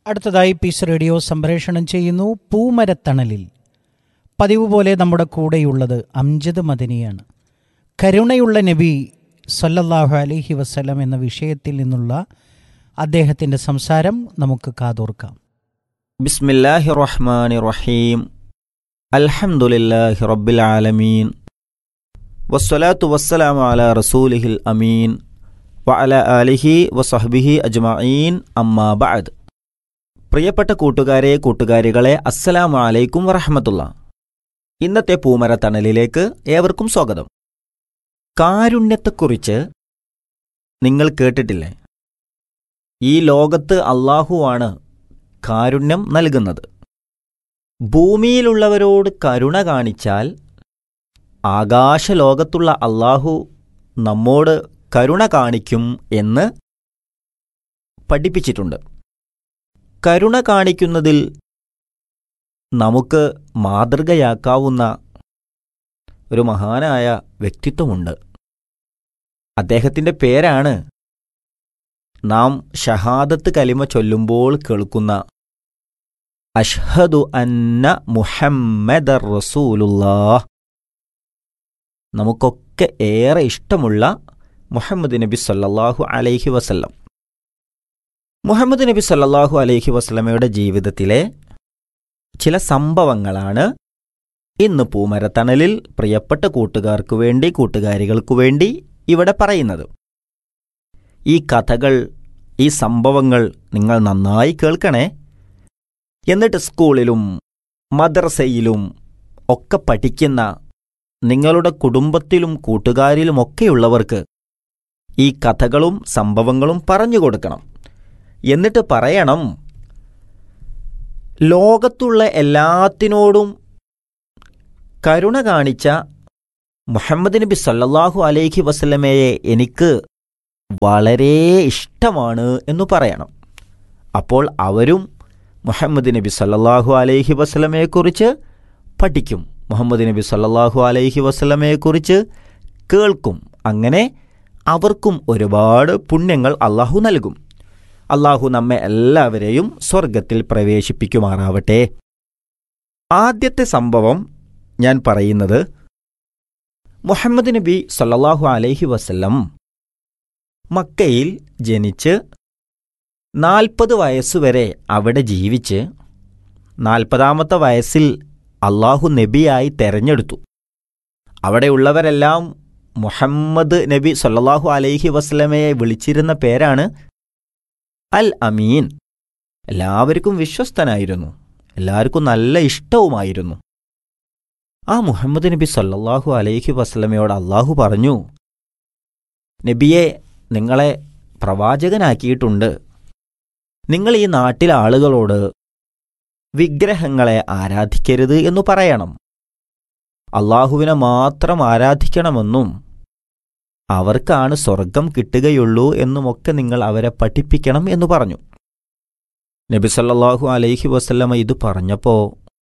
അടുത്തതായി piece radio സംപ്രേഷണം ചെയ്യുന്നു പൂമരത്തണലിൽ പതിവ് പോലെ നമ്മുടെ കൂടെയുള്ളത് അംജദ് മദനിയാണ് കരുണയുള്ള നബി സല്ലല്ലാഹു അലൈഹി വസല്ലം എന്ന വിഷയത്തിൽ നിന്നുള്ള അദ്ദേഹത്തിൻ്റെ സംസാരം നമുക്ക് കാതോർക്കാം ബിസ്മില്ലാഹി റഹ്മാനി റഹീം അൽഹംദുലില്ലാഹി റബ്ബിൽ ആലമീൻ വസ്സലാത്തു വസ്സലാമു അലാ റസൂലിഹിൽ അമീൻ വഅല ആലിഹി വസഹ്ബിഹി അജ്മഈൻ അമ്മാ ബഅദ് പ്രിയപ്പെട്ട കൂട്ടുകാരെ കൂട്ടുകാരികളെ അസ്സലാമു അലൈക്കും വറഹമത്തുള്ള ഇന്നത്തെ പൂമരത്തണലിലേക്ക് ഏവർക്കും സ്വാഗതം കാരുണ്യത്തെക്കുറിച്ച് നിങ്ങൾ കേട്ടിട്ടില്ലേ ഈ ലോകത്ത് അള്ളാഹുവാണ് കാരുണ്യം നൽകുന്നത് ഭൂമിയിലുള്ളവരോട് കരുണ കാണിച്ചാൽ ആകാശലോകത്തുള്ള അള്ളാഹു നമ്മോട് കരുണ കാണിക്കും എന്ന് പഠിപ്പിച്ചിട്ടുണ്ട് കരുണ കാണിക്കുന്നതിൽ നമുക്ക് മാതൃകയാക്കാവുന്ന ഒരു മഹാനായ വ്യക്തിത്വമുണ്ട് അദ്ദേഹത്തിൻ്റെ പേരാണ് നാം ഷഹാദത്ത് കലിമ ചൊല്ലുമ്പോൾ കേൾക്കുന്ന അഷ്ഹദു അന്ന മുഹമ്മദ് റസൂലുല്ലാ നമുക്കൊക്കെ ഏറെ ഇഷ്ടമുള്ള മുഹമ്മദ് നബി സല്ലല്ലാഹു അലൈഹി വസല്ലം മുഹമ്മദ് നബി സല്ലല്ലാഹു അലൈഹി വസല്ലമയുടെ ജീവിതത്തിലെ ചില സംഭവങ്ങളാണ് ഇന്ന് പൂമരത്തണലിൽ പ്രിയപ്പെട്ട കൂട്ടുകാർക്കു വേണ്ടി കൂട്ടുകാരികൾക്കു വേണ്ടി ഇവിടെ പറയുന്നത് ഈ കഥകൾ ഈ സംഭവങ്ങൾ നിങ്ങൾ നന്നായി കേൾക്കണേ എന്നിട്ട് സ്കൂളിലും മദ്രസയിലും ഒക്കെ പഠിക്കുന്ന നിങ്ങളുടെ കുടുംബത്തിലും കൂട്ടുകാരിലുമൊക്കെയുള്ളവർക്ക് ഈ കഥകളും സംഭവങ്ങളും പറഞ്ഞു കൊടുക്കണം എന്നിട്ട് പറയണം ലോകത്തുള്ള എല്ലാത്തിനോടും കരുണ കാണിച്ച മുഹമ്മദ് നബി സല്ലല്ലാഹു അലൈഹി വസല്ലമയെ എനിക്ക് വളരെ ഇഷ്ടമാണ് എന്ന് പറയണം അപ്പോൾ അവരും മുഹമ്മദ് നബി സല്ലല്ലാഹു അലൈഹി വസല്ലമയെക്കുറിച്ച് പഠിക്കും മുഹമ്മദ് നബി സല്ലല്ലാഹു അലൈഹി വസല്ലമയെക്കുറിച്ച് കേൾക്കും അങ്ങനെ അവർക്കും ഒരുപാട് പുണ്യങ്ങൾ അള്ളാഹു നൽകും അള്ളാഹു നമ്മെ എല്ലാവരെയും സ്വർഗത്തിൽ പ്രവേശിപ്പിക്കുമാറാവട്ടെ ആദ്യത്തെ സംഭവം ഞാൻ പറയുന്നത് മുഹമ്മദ് നബി സല്ലല്ലാഹു അലൈഹി വസല്ലം മക്കയിൽ ജനിച്ച് നാൽപ്പത് വയസ്സുവരെ അവിടെ ജീവിച്ച് നാൽപ്പതാമത്തെ വയസ്സിൽ അള്ളാഹു നബിയായി തെരഞ്ഞെടുത്തു അവിടെയുള്ളവരെല്ലാം മുഹമ്മദ് നബി സല്ലല്ലാഹു അലൈഹി വസ്ലമയെ വിളിച്ചിരുന്ന പേരാണ് അൽ അമീൻ എല്ലാവർക്കും വിശ്വസ്തനായിരുന്നു എല്ലാവർക്കും നല്ല ഇഷ്ടവുമായിരുന്നു ആ മുഹമ്മദ് നബി സല്ലല്ലാഹു അലൈഹി വസ്ലമയോട് അള്ളാഹു പറഞ്ഞു നബിയെ നിങ്ങളെ പ്രവാചകനാക്കിയിട്ടുണ്ട് നിങ്ങൾ ഈ നാട്ടിലെ ആളുകളോട് വിഗ്രഹങ്ങളെ ആരാധിക്കരുത് എന്നു പറയണം അള്ളാഹുവിനെ മാത്രം ആരാധിക്കണമെന്നും അവർക്കാണ് സ്വർഗം കിട്ടുകയുള്ളൂ എന്നുമൊക്കെ നിങ്ങൾ അവരെ പഠിപ്പിക്കണം എന്നു പറഞ്ഞു നബി സല്ലല്ലാഹു അലൈഹി വസല്ലമ ഇത് പറഞ്ഞപ്പോൾ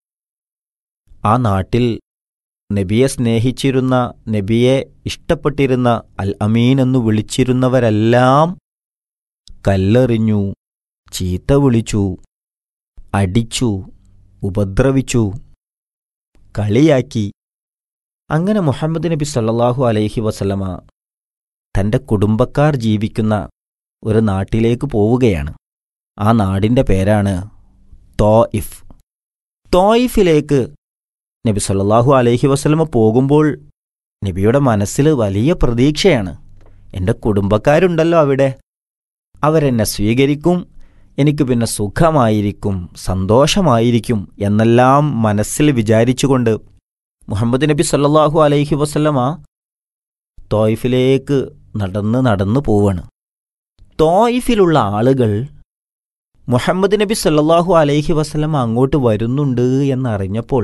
ആ നാട്ടിൽ നബിയെ സ്നേഹിച്ചിരുന്ന നബിയെ ഇഷ്ടപ്പെട്ടിരുന്ന അൽ അമീൻ എന്നു വിളിച്ചിരുന്നവരെല്ലാം കല്ലെറിഞ്ഞു ചീത്ത വിളിച്ചു അടിച്ചു ഉപദ്രവിച്ചു കളിയാക്കി അങ്ങനെ മുഹമ്മദ് നബി സല്ലല്ലാഹു അലൈഹി വസല്ലമ തൻ്റെ കുടുംബക്കാർ ജീവിക്കുന്ന ഒരു നാട്ടിലേക്ക് പോവുകയാണ് ആ നാടിൻ്റെ പേരാണ് തോയിഫ് തോയിഫിലേക്ക് നബി സല്ലല്ലാഹു അലൈഹി വസല്ലമ പോകുമ്പോൾ നബിയുടെ മനസ്സിൽ വലിയ പ്രതീക്ഷയാണ് എൻ്റെ കുടുംബക്കാരുണ്ടല്ലോ അവിടെ അവരെന്നെ സ്വീകരിക്കും എനിക്ക് പിന്നെ സുഖമായിരിക്കും സന്തോഷമായിരിക്കും എന്നെല്ലാം മനസ്സിൽ വിചാരിച്ചുകൊണ്ട് മുഹമ്മദ് നബി സല്ലല്ലാഹു അലൈഹി വസല്ലമ തോയിഫിലേക്ക് നടന്ന് നടന്നു പോവാണ് തോയിഫിലുള്ള ആളുകൾ മുഹമ്മദ് നബി സല്ലല്ലാഹു അലൈഹി വസല്ലമ അങ്ങോട്ട് വരുന്നുണ്ട് എന്നറിഞ്ഞപ്പോൾ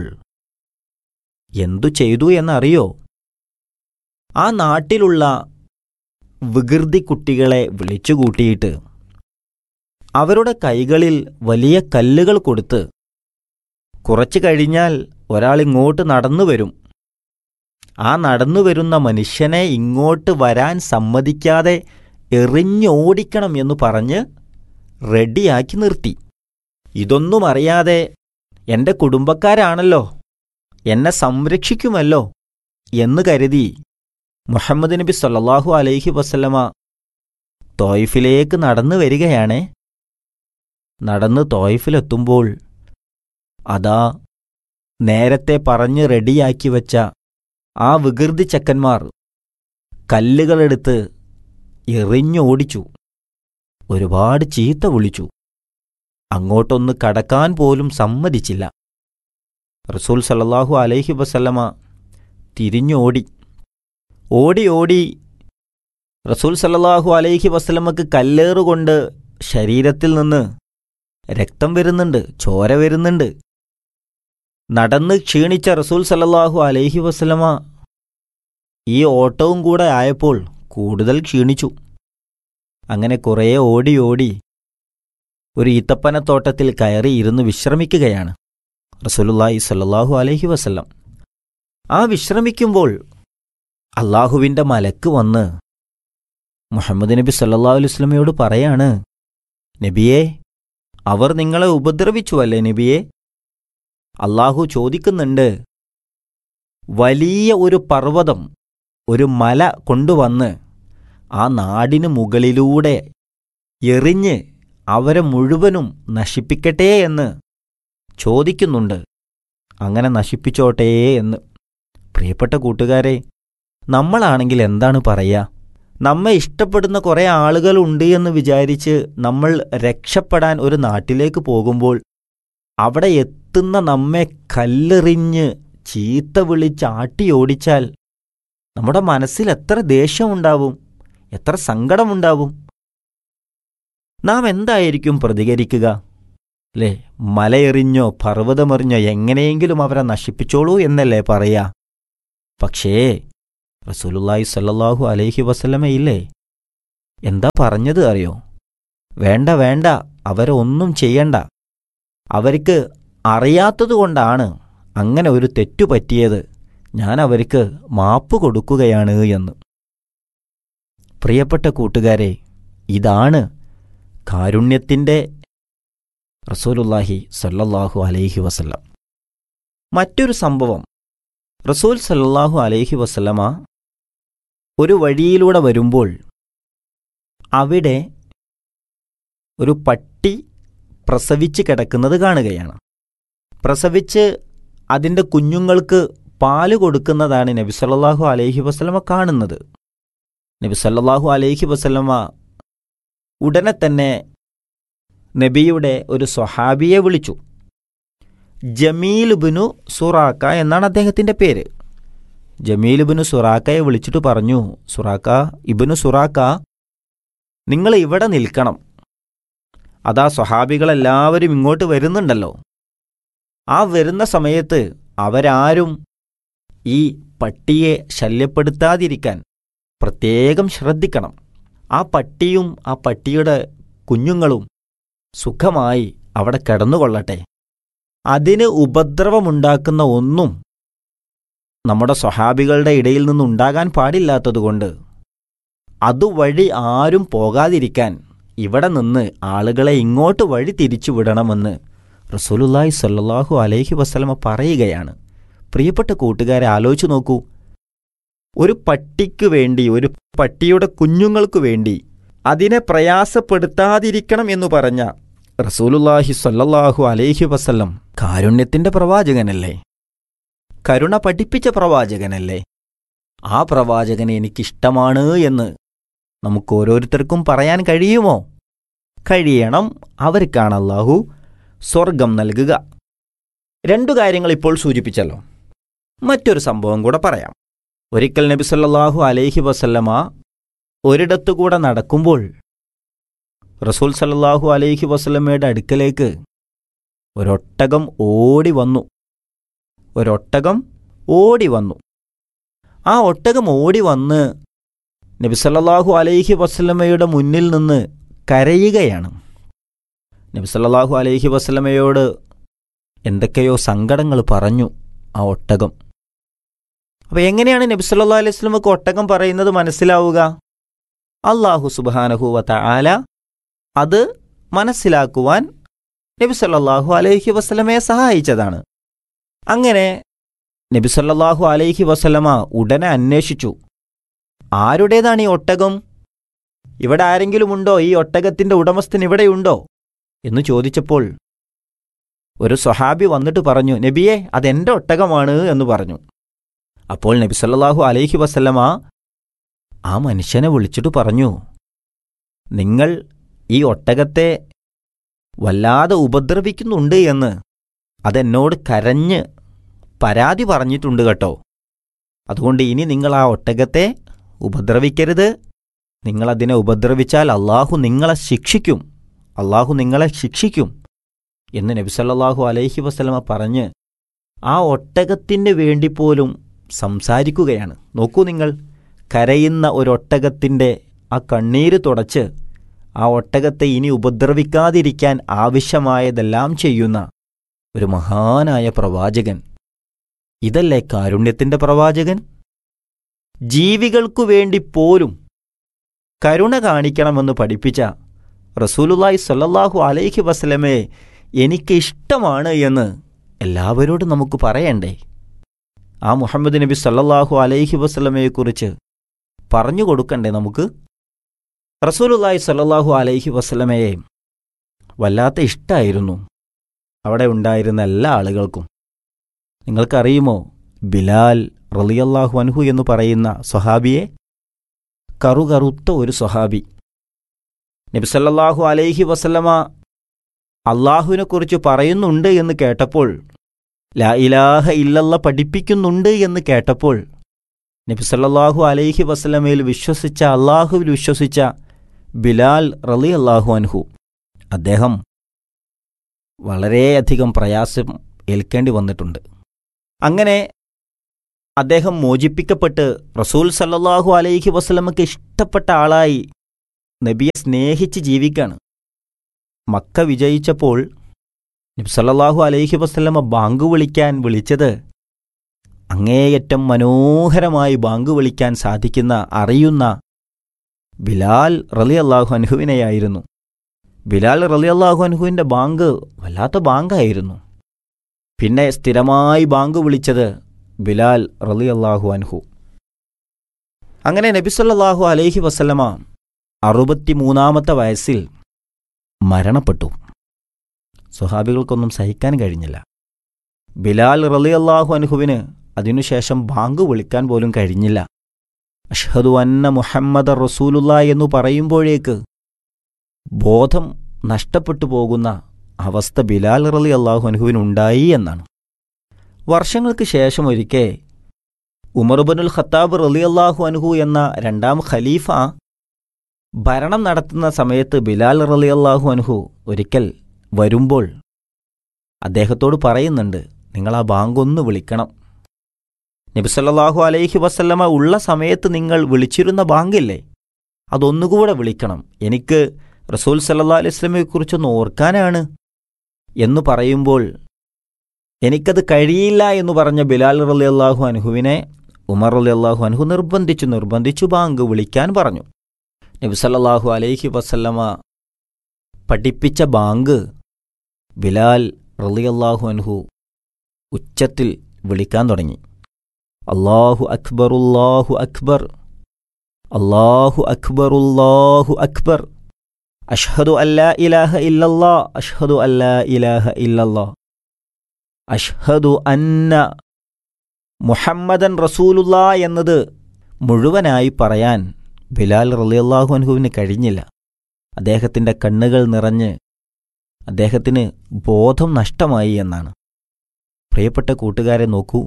എന്തു ചെയ്തു എന്നറിയോ ആ നാട്ടിലുള്ള വികൃതി കുട്ടികളെ വിളിച്ചുകൂട്ടിയിട്ട് അവരുടെ കൈകളിൽ വലിയ കല്ലുകൾ കൊടുത്ത് കുറച്ചു കഴിഞ്ഞാൽ ഒരാൾ ഇങ്ങോട്ട് നടന്നു വരും ആ നടന്നു വരുന്ന മനുഷ്യനെ ഇങ്ങോട്ട് വരാൻ സമ്മതിക്കാതെ എറിഞ്ഞോടിക്കണം എന്ന് പറഞ്ഞ് റെഡിയാക്കി നിർത്തി ഇതൊന്നും അറിയാതെ എൻ്റെ കുടുംബക്കാരാണല്ലോ എന്നെ സംരക്ഷിക്കുമല്ലോ എന്ന് കരുതി മുഹമ്മദ് നബി സല്ലല്ലാഹു അലൈഹി വസല്ലമ തോയിഫിലേക്ക് നടന്നു വരികയാണേ നടന്ന് തോയിഫിലെത്തുമ്പോൾ അതാ നേരത്തെ പറഞ്ഞ് റെഡിയാക്കി വച്ച ആ വികൃതി ചക്കന്മാർ കല്ലുകളെടുത്ത് എറിഞ്ഞോടിച്ചു ഒരുപാട് ചീത്ത വിളിച്ചു അങ്ങോട്ടൊന്ന് കടക്കാൻ പോലും സമ്മതിച്ചില്ല റസൂൽ സല്ലല്ലാഹു അലൈഹി വസല്ലമ തിരിഞ്ഞോടി ഓടി ഓടി റസൂൽ സല്ലല്ലാഹു അലൈഹി വസല്ലമക്ക് കല്ലേറുകൊണ്ട് ശരീരത്തിൽ നിന്ന് രക്തം വരുന്നുണ്ട് ചോര വരുന്നുണ്ട് നടന്ന് ക്ഷീണിച്ച റസൂൽ സല്ലല്ലാഹു അലൈഹി വസല്ലമ ഈ ഓട്ടവും കൂടെ ആയപ്പോൾ കൂടുതൽ ക്ഷീണിച്ചു അങ്ങനെ കുറേ ഓടി ഓടി ഒരു ഈത്തപ്പനത്തോട്ടത്തിൽ കയറി ഇരുന്ന് വിശ്രമിക്കുകയാണ് റസൂലുള്ളാഹി സല്ലല്ലാഹു അലൈഹി വസല്ലം ആ വിശ്രമിക്കുമ്പോൾ അള്ളാഹുവിൻ്റെ മലക്ക് വന്ന് മുഹമ്മദ് നബി സല്ലല്ലാഹു അലൈഹി വസല്ലമയോട് പറയാണ് നബിയെ അവർ നിങ്ങളെ ഉപദ്രവിച്ചു അല്ലേ നബിയെ അള്ളാഹു ചോദിക്കുന്നുണ്ട് വലിയ ഒരു പർവ്വതം ഒരു മല കൊണ്ടുവന്ന് ആ നാടിന് മുകളിലൂടെ എറിഞ്ഞ് അവരെ മുഴുവനും നശിപ്പിക്കട്ടെ എന്ന് ചോദിക്കുന്നുണ്ട് അങ്ങനെ നശിപ്പിച്ചോട്ടേ എന്ന് പ്രിയപ്പെട്ട കൂട്ടുകാരെ നമ്മളാണെങ്കിൽ എന്താണ് പറയുക നമ്മെ ഇഷ്ടപ്പെടുന്ന കുറേ ആളുകളുണ്ട് എന്ന് വിചാരിച്ച് നമ്മൾ രക്ഷപ്പെടാൻ ഒരു നാട്ടിലേക്ക് പോകുമ്പോൾ അവിടെ എത്തുന്ന നമ്മെ കല്ലെറിഞ്ഞ് ചീത്ത വിളിച്ച് ആട്ടിയോടിച്ചാൽ നമ്മുടെ മനസ്സിൽ എത്ര ദേഷ്യമുണ്ടാവും എത്ര സങ്കടമുണ്ടാവും നാം എന്തായിരിക്കും പ്രതികരിക്കുക അല്ലേ മലയെറിഞ്ഞോ പർവ്വതമെറിഞ്ഞോ എങ്ങനെയെങ്കിലും അവരെ നശിപ്പിച്ചോളൂ എന്നല്ലേ പറയാ പക്ഷേ റസൂലുള്ളാഹി സല്ലല്ലാഹു അലൈഹി വസല്ലമയില്ലേ എന്താ പറഞ്ഞത് അറിയോ വേണ്ട വേണ്ട അവരെ ഒന്നും ചെയ്യണ്ട അവർക്ക് അറിയാത്തതുകൊണ്ടാണ് അങ്ങനെ ഒരു തെറ്റു പറ്റിയത് ഞാൻ അവർക്ക് മാപ്പ് കൊടുക്കുകയാണ് എന്ന് പ്രിയപ്പെട്ട കൂട്ടുകാരെ ഇതാണ് കാരുണ്യത്തിൻ്റെ റസൂലുല്ലാഹി സല്ലല്ലാഹു അലൈഹി വസല്ലം മറ്റൊരു സംഭവം റസൂൽ സല്ലല്ലാഹു അലൈഹി വസല്ലമ ഒരു വഴിയിലൂടെ വരുമ്പോൾ അവിടെ ഒരു പട്ടി പ്രസവിച്ച് കിടക്കുന്നത് കാണുകയാണ് പ്രസവിച്ച് അതിൻ്റെ കുഞ്ഞുങ്ങൾക്ക് പാല് കൊടുക്കുന്നതാണ് നബി സല്ലല്ലാഹു അലൈഹി വസല്ലമ കാണുന്നത് നബി സല്ലല്ലാഹു അലൈഹി വസല്ലമ ഉടനെ തന്നെ നബിയുടെ ഒരു സ്വഹാബിയെ വിളിച്ചു ജമീൽ ബിനു സുറാക്ക എന്നാണ് അദ്ദേഹത്തിൻ്റെ പേര് ജമീൽ ബിനു സുറാക്കയെ വിളിച്ചിട്ട് പറഞ്ഞു സുറാക്ക ഇബിനു സുറാക്ക നിങ്ങൾ ഇവിടെ നിൽക്കണം അതാ സ്വഹാബികളെല്ലാവരും ഇങ്ങോട്ട് വരുന്നുണ്ടല്ലോ ആ വരുന്ന സമയത്ത് അവരാരും ഈ പട്ടിയെ ശല്യപ്പെടുത്താതിരിക്കാൻ പ്രത്യേകം ശ്രദ്ധിക്കണം ആ പട്ടിയും ആ പട്ടിയുടെ കുഞ്ഞുങ്ങളും സുഖമായി അവിടെ കിടന്നുകൊള്ളട്ടെ അതിന് ഉപദ്രവമുണ്ടാക്കുന്ന ഒന്നും നമ്മുടെ സ്വഹാബികളുടെ ഇടയിൽ നിന്നുണ്ടാകാൻ പാടില്ലാത്തതുകൊണ്ട് അതുവഴി ആരും പോകാതിരിക്കാൻ ഇവിടെ നിന്ന് ആളുകളെ ഇങ്ങോട്ട് വഴി തിരിച്ചു വിടണമെന്ന് റസൂലുല്ലാഹി സല്ലല്ലാഹു അലൈഹി വസല്ലമ പറയുകയാണ് പ്രിയപ്പെട്ട കൂട്ടുകാരെ ആലോചിച്ചു നോക്കൂ ഒരു പട്ടിക്ക് വേണ്ടി ഒരു പട്ടിയുടെ കുഞ്ഞുങ്ങൾക്കു വേണ്ടി അതിനെ പ്രയാസപ്പെടുത്താതിരിക്കണം എന്ന് പറഞ്ഞ റസൂലുല്ലാഹി സല്ലല്ലാഹു അലൈഹി വസല്ലം കാരുണ്യത്തിന്റെ പ്രവാചകനല്ലേ കരുണ പഠിപ്പിച്ച പ്രവാചകനല്ലേ ആ പ്രവാചകനെ എനിക്കിഷ്ടമാണ് എന്ന് നമുക്ക് ഓരോരുത്തർക്കും പറയാൻ കഴിയുമോ കഴിയണം അവർക്കാണ് അല്ലാഹു സ്വർഗം നൽകുക രണ്ടു കാര്യങ്ങൾ ഇപ്പോൾ സൂചിപ്പിച്ചല്ലോ മറ്റൊരു സംഭവം കൂടെ പറയാം ഒരിക്കൽ നബി സല്ലല്ലാഹു അലൈഹി വസല്ലമ ഒരിടത്തുകൂടെ നടക്കുമ്പോൾ റസൂൽ സല്ലല്ലാഹു അലൈഹി വസല്ലമയുടെ അടുക്കലേക്ക് ഒരൊട്ടകം ഓടി വന്നു ഒരൊട്ടകം ഓടി വന്നു ആ ഒട്ടകം ഓടി വന്ന് നബി സല്ലല്ലാഹു അലൈഹി വസല്ലമയുടെ മുന്നിൽ നിന്ന് കരയുകയാണ് നബി സല്ലല്ലാഹു അലൈഹി വസല്ലമയോട് എന്തൊക്കെയോ സങ്കടങ്ങൾ പറഞ്ഞു ആ ഒട്ടകം അപ്പോൾ എങ്ങനെയാണ് നബി സല്ലല്ലാഹു അലൈഹി വസല്ലമക്ക് ഒട്ടകം പറയുന്നത് മനസ്സിലാവുക അള്ളാഹു സുബ്ഹാനഹു വ തആല അത് മനസ്സിലാക്കുവാൻ നബി സല്ലല്ലാഹു അലൈഹി വസല്ലമയെ സഹായിച്ചതാണ് അങ്ങനെ നബി സല്ലല്ലാഹു അലൈഹി വസല്ലമ ഉടനെ അന്വേഷിച്ചു ആരുടേതാണ് ഈ ഒട്ടകം ഇവിടെ ആരെങ്കിലും ഉണ്ടോ ഈ ഒട്ടകത്തിന്റെ ഉടമസ്ഥൻ ഇവിടെയുണ്ടോ എന്ന് ചോദിച്ചപ്പോൾ ഒരു സ്വഹാബി വന്നിട്ട് പറഞ്ഞു നബിയെ അതെന്റെ ഒട്ടകമാണ് എന്ന് പറഞ്ഞു അപ്പോൾ നബി സല്ലല്ലാഹു അലൈഹി വസല്ലമ ആ മനുഷ്യനെ വിളിച്ചിട്ട് പറഞ്ഞു നിങ്ങൾ ഈ ഒട്ടകത്തെ വല്ലാതെ ഉപദ്രവിക്കുന്നുണ്ട് എന്ന് അതെന്നോട് കരഞ്ഞ് പരാതി പറഞ്ഞിട്ടുണ്ട് കേട്ടോ അതുകൊണ്ട് ഇനി നിങ്ങൾ ആ ഒട്ടകത്തെ ഉപദ്രവിക്കരുത് നിങ്ങളതിനെ ഉപദ്രവിച്ചാൽ അള്ളാഹു നിങ്ങളെ ശിക്ഷിക്കും അള്ളാഹു നിങ്ങളെ ശിക്ഷിക്കും എന്ന് നബി സല്ലല്ലാഹു അലൈഹി വസല്ലമ പറഞ്ഞ് ആ ഒട്ടകത്തിന് വേണ്ടി പോലും സംസാരിക്കുകയാണ് നോക്കൂ നിങ്ങൾ കരയുന്ന ഒരൊട്ടകത്തിൻ്റെ ആ കണ്ണീര് തുടച്ച് ആ ഒട്ടകത്തെ ഇനി ഉപദ്രവിക്കാതിരിക്കാൻ ആവശ്യമായതെല്ലാം ചെയ്യുന്ന ഒരു മഹാനായ പ്രവാചകൻ ഇതല്ലേ കാരുണ്യത്തിന്റെ പ്രവാചകൻ ജീവികൾക്കു വേണ്ടി പോലും കരുണ കാണിക്കണമെന്ന് പഠിപ്പിച്ച റസൂലുല്ലായി സല്ലല്ലാഹു അലൈഹി വസല്ലമയെ എനിക്ക് ഇഷ്ടമാണ് എന്ന് എല്ലാവരോടും നമുക്ക് പറയണ്ടേ ആ മുഹമ്മദ് നബി സല്ലല്ലാഹു അലൈഹി വസല്ലമയെക്കുറിച്ച് പറഞ്ഞു കൊടുക്കണ്ടേ നമുക്ക് റസൂലുല്ലായി സല്ലല്ലാഹു അലൈഹി വസല്ലമയെ വല്ലാത്ത ഇഷ്ടമായിരുന്നു അവിടെ ഉണ്ടായിരുന്ന എല്ലാ ആളുകൾക്കും നിങ്ങൾക്കറിയുമോ ബിലാൽ റളിയല്ലാഹു അൻഹു എന്ന് പറയുന്ന സ്വഹാബിയെ കറുകറുത്ത ഒരു സ്വഹാബി നബിസല്ലാഹു അലൈഹി വസല്ലമ അള്ളാഹുവിനെക്കുറിച്ച് പറയുന്നുണ്ട് എന്ന് കേട്ടപ്പോൾ ലാ ഇലാഹ ഇല്ലല്ല പഠിപ്പിക്കുന്നുണ്ട് എന്ന് കേട്ടപ്പോൾ നബിസല്ലാഹു അലൈഹി വസല്ലമയിൽ വിശ്വസിച്ച അള്ളാഹുവിൽ വിശ്വസിച്ച ബിലാൽ റലി അള്ളാഹു അൻഹു അദ്ദേഹം വളരെയധികം പ്രയാസം ഏൽക്കേണ്ടി വന്നിട്ടുണ്ട് അങ്ങനെ അദ്ദേഹം മോചിപ്പിക്കപ്പെട്ട് റസൂൽ സല്ലല്ലാഹു അലൈഹി വസല്ലമക്ക് ഇഷ്ടപ്പെട്ട ആളായി നബിയെ സ്നേഹിച്ച് ജീവിക്കാണ് മക്ക വിജയിച്ചപ്പോൾ നബി സല്ലല്ലാഹു അലൈഹി വസല്ലമ ബാങ്ക് വിളിക്കാൻ വിളിച്ചത് അങ്ങേയറ്റം മനോഹരമായി ബാങ്ക് വിളിക്കാൻ സാധിക്കുന്ന അറിയുന്ന ബിലാൽ റലി അള്ളാഹു അൻഹുവിനെയായിരുന്നു ബിലാൽ റലി അള്ളാഹു അൻഹുവിൻ്റെ ബാങ്ക് വല്ലാത്ത ബാങ്കായിരുന്നു പിന്നെ സ്ഥിരമായി ബാങ്ക് വിളിച്ചത് ബിലാൽ റലി അള്ളാഹു അൻഹു അങ്ങനെ നബിസല്ലാഹു അലൈഹി വസല്ലമ അറുപത്തിമൂന്നാമത്തെ വയസ്സിൽ മരണപ്പെട്ടു സ്വഹാബികൾക്കൊന്നും സഹിക്കാൻ കഴിഞ്ഞില്ല ബിലാൽ റലി അള്ളാഹു അൻഹുവിന് അതിനുശേഷം ബാങ്ക് വിളിക്കാൻ പോലും കഴിഞ്ഞില്ല അഷ്ഹദു അന്ന മുഹമ്മദ് റസൂലുള്ള എന്നു പറയുമ്പോഴേക്ക് ബോധം നഷ്ടപ്പെട്ടു പോകുന്ന അവസ്ഥ ബിലാൽ റലി അള്ളാഹു അൻഹുവിനുണ്ടായി എന്നാണ് വർഷങ്ങൾക്ക് ശേഷം ഒരിക്കൽ ഉമർബനുൽ ഖത്താബ് റലിയല്ലാഹു അൻഹു എന്ന രണ്ടാം ഖലീഫ ഭരണം നടത്തുന്ന സമയത്ത് ബിലാൽ റലിയല്ലാഹു അൻഹു ഒരിക്കൽ വരുമ്പോൾ അദ്ദേഹത്തോട് പറയുന്നുണ്ട് നിങ്ങൾ ആ ബാങ്കൊന്ന് വിളിക്കണം നബിസല്ലാഹു അലൈഹി വസല്ലമ ഉള്ള സമയത്ത് നിങ്ങൾ വിളിച്ചിരുന്ന ബാങ്കില്ലേ അതൊന്നുകൂടെ വിളിക്കണം എനിക്ക് റസൂൽ സല്ലാ അലൈഹി സ്വലമയെക്കുറിച്ചൊന്ന് ഓർക്കാനാണ് എന്ന് പറയുമ്പോൾ എനിക്കത് കഴിയില്ല എന്ന് പറഞ്ഞ ബിലാൽ റലി അള്ളാഹു അൻഹുവിനെ ഉമർ റലി അള്ളാഹു അൻഹു നിർബന്ധിച്ചു നിർബന്ധിച്ചു ബാങ്ക് വിളിക്കാൻ പറഞ്ഞു നബിസല്ലാഹു അലൈഹി വസല്ലമ പഠിപ്പിച്ച ബാങ്ക് ബിലാൽ റലി അള്ളാഹു അൻഹു ഉച്ചത്തിൽ വിളിക്കാൻ തുടങ്ങി അള്ളാഹു അക്ബറുല്ലാഹു അക്ബർ അള്ളാഹു അക്ബറുല്ലാഹു അക്ബർ അഷ്ഹദു അല്ലാ ഇലാഹ ഇല്ലല്ലാ അഷ്ഹദു അല്ലാ ഇലാഹ ഇല്ലല്ലാ അഷ്ഹദു അന്ന മുഹമ്മദൻ റസൂലുള്ള എന്നത് മുഴുവനായി പറയാൻ ബിലാൽ റളിയല്ലാഹു അൻഹുവിന് കഴിഞ്ഞില്ല അദ്ദേഹത്തിൻ്റെ കണ്ണുകൾ നിറഞ്ഞ് അദ്ദേഹത്തിന് ബോധം നഷ്ടമായി എന്നാണ് പ്രിയപ്പെട്ട കൂട്ടുകാരെ നോക്കൂ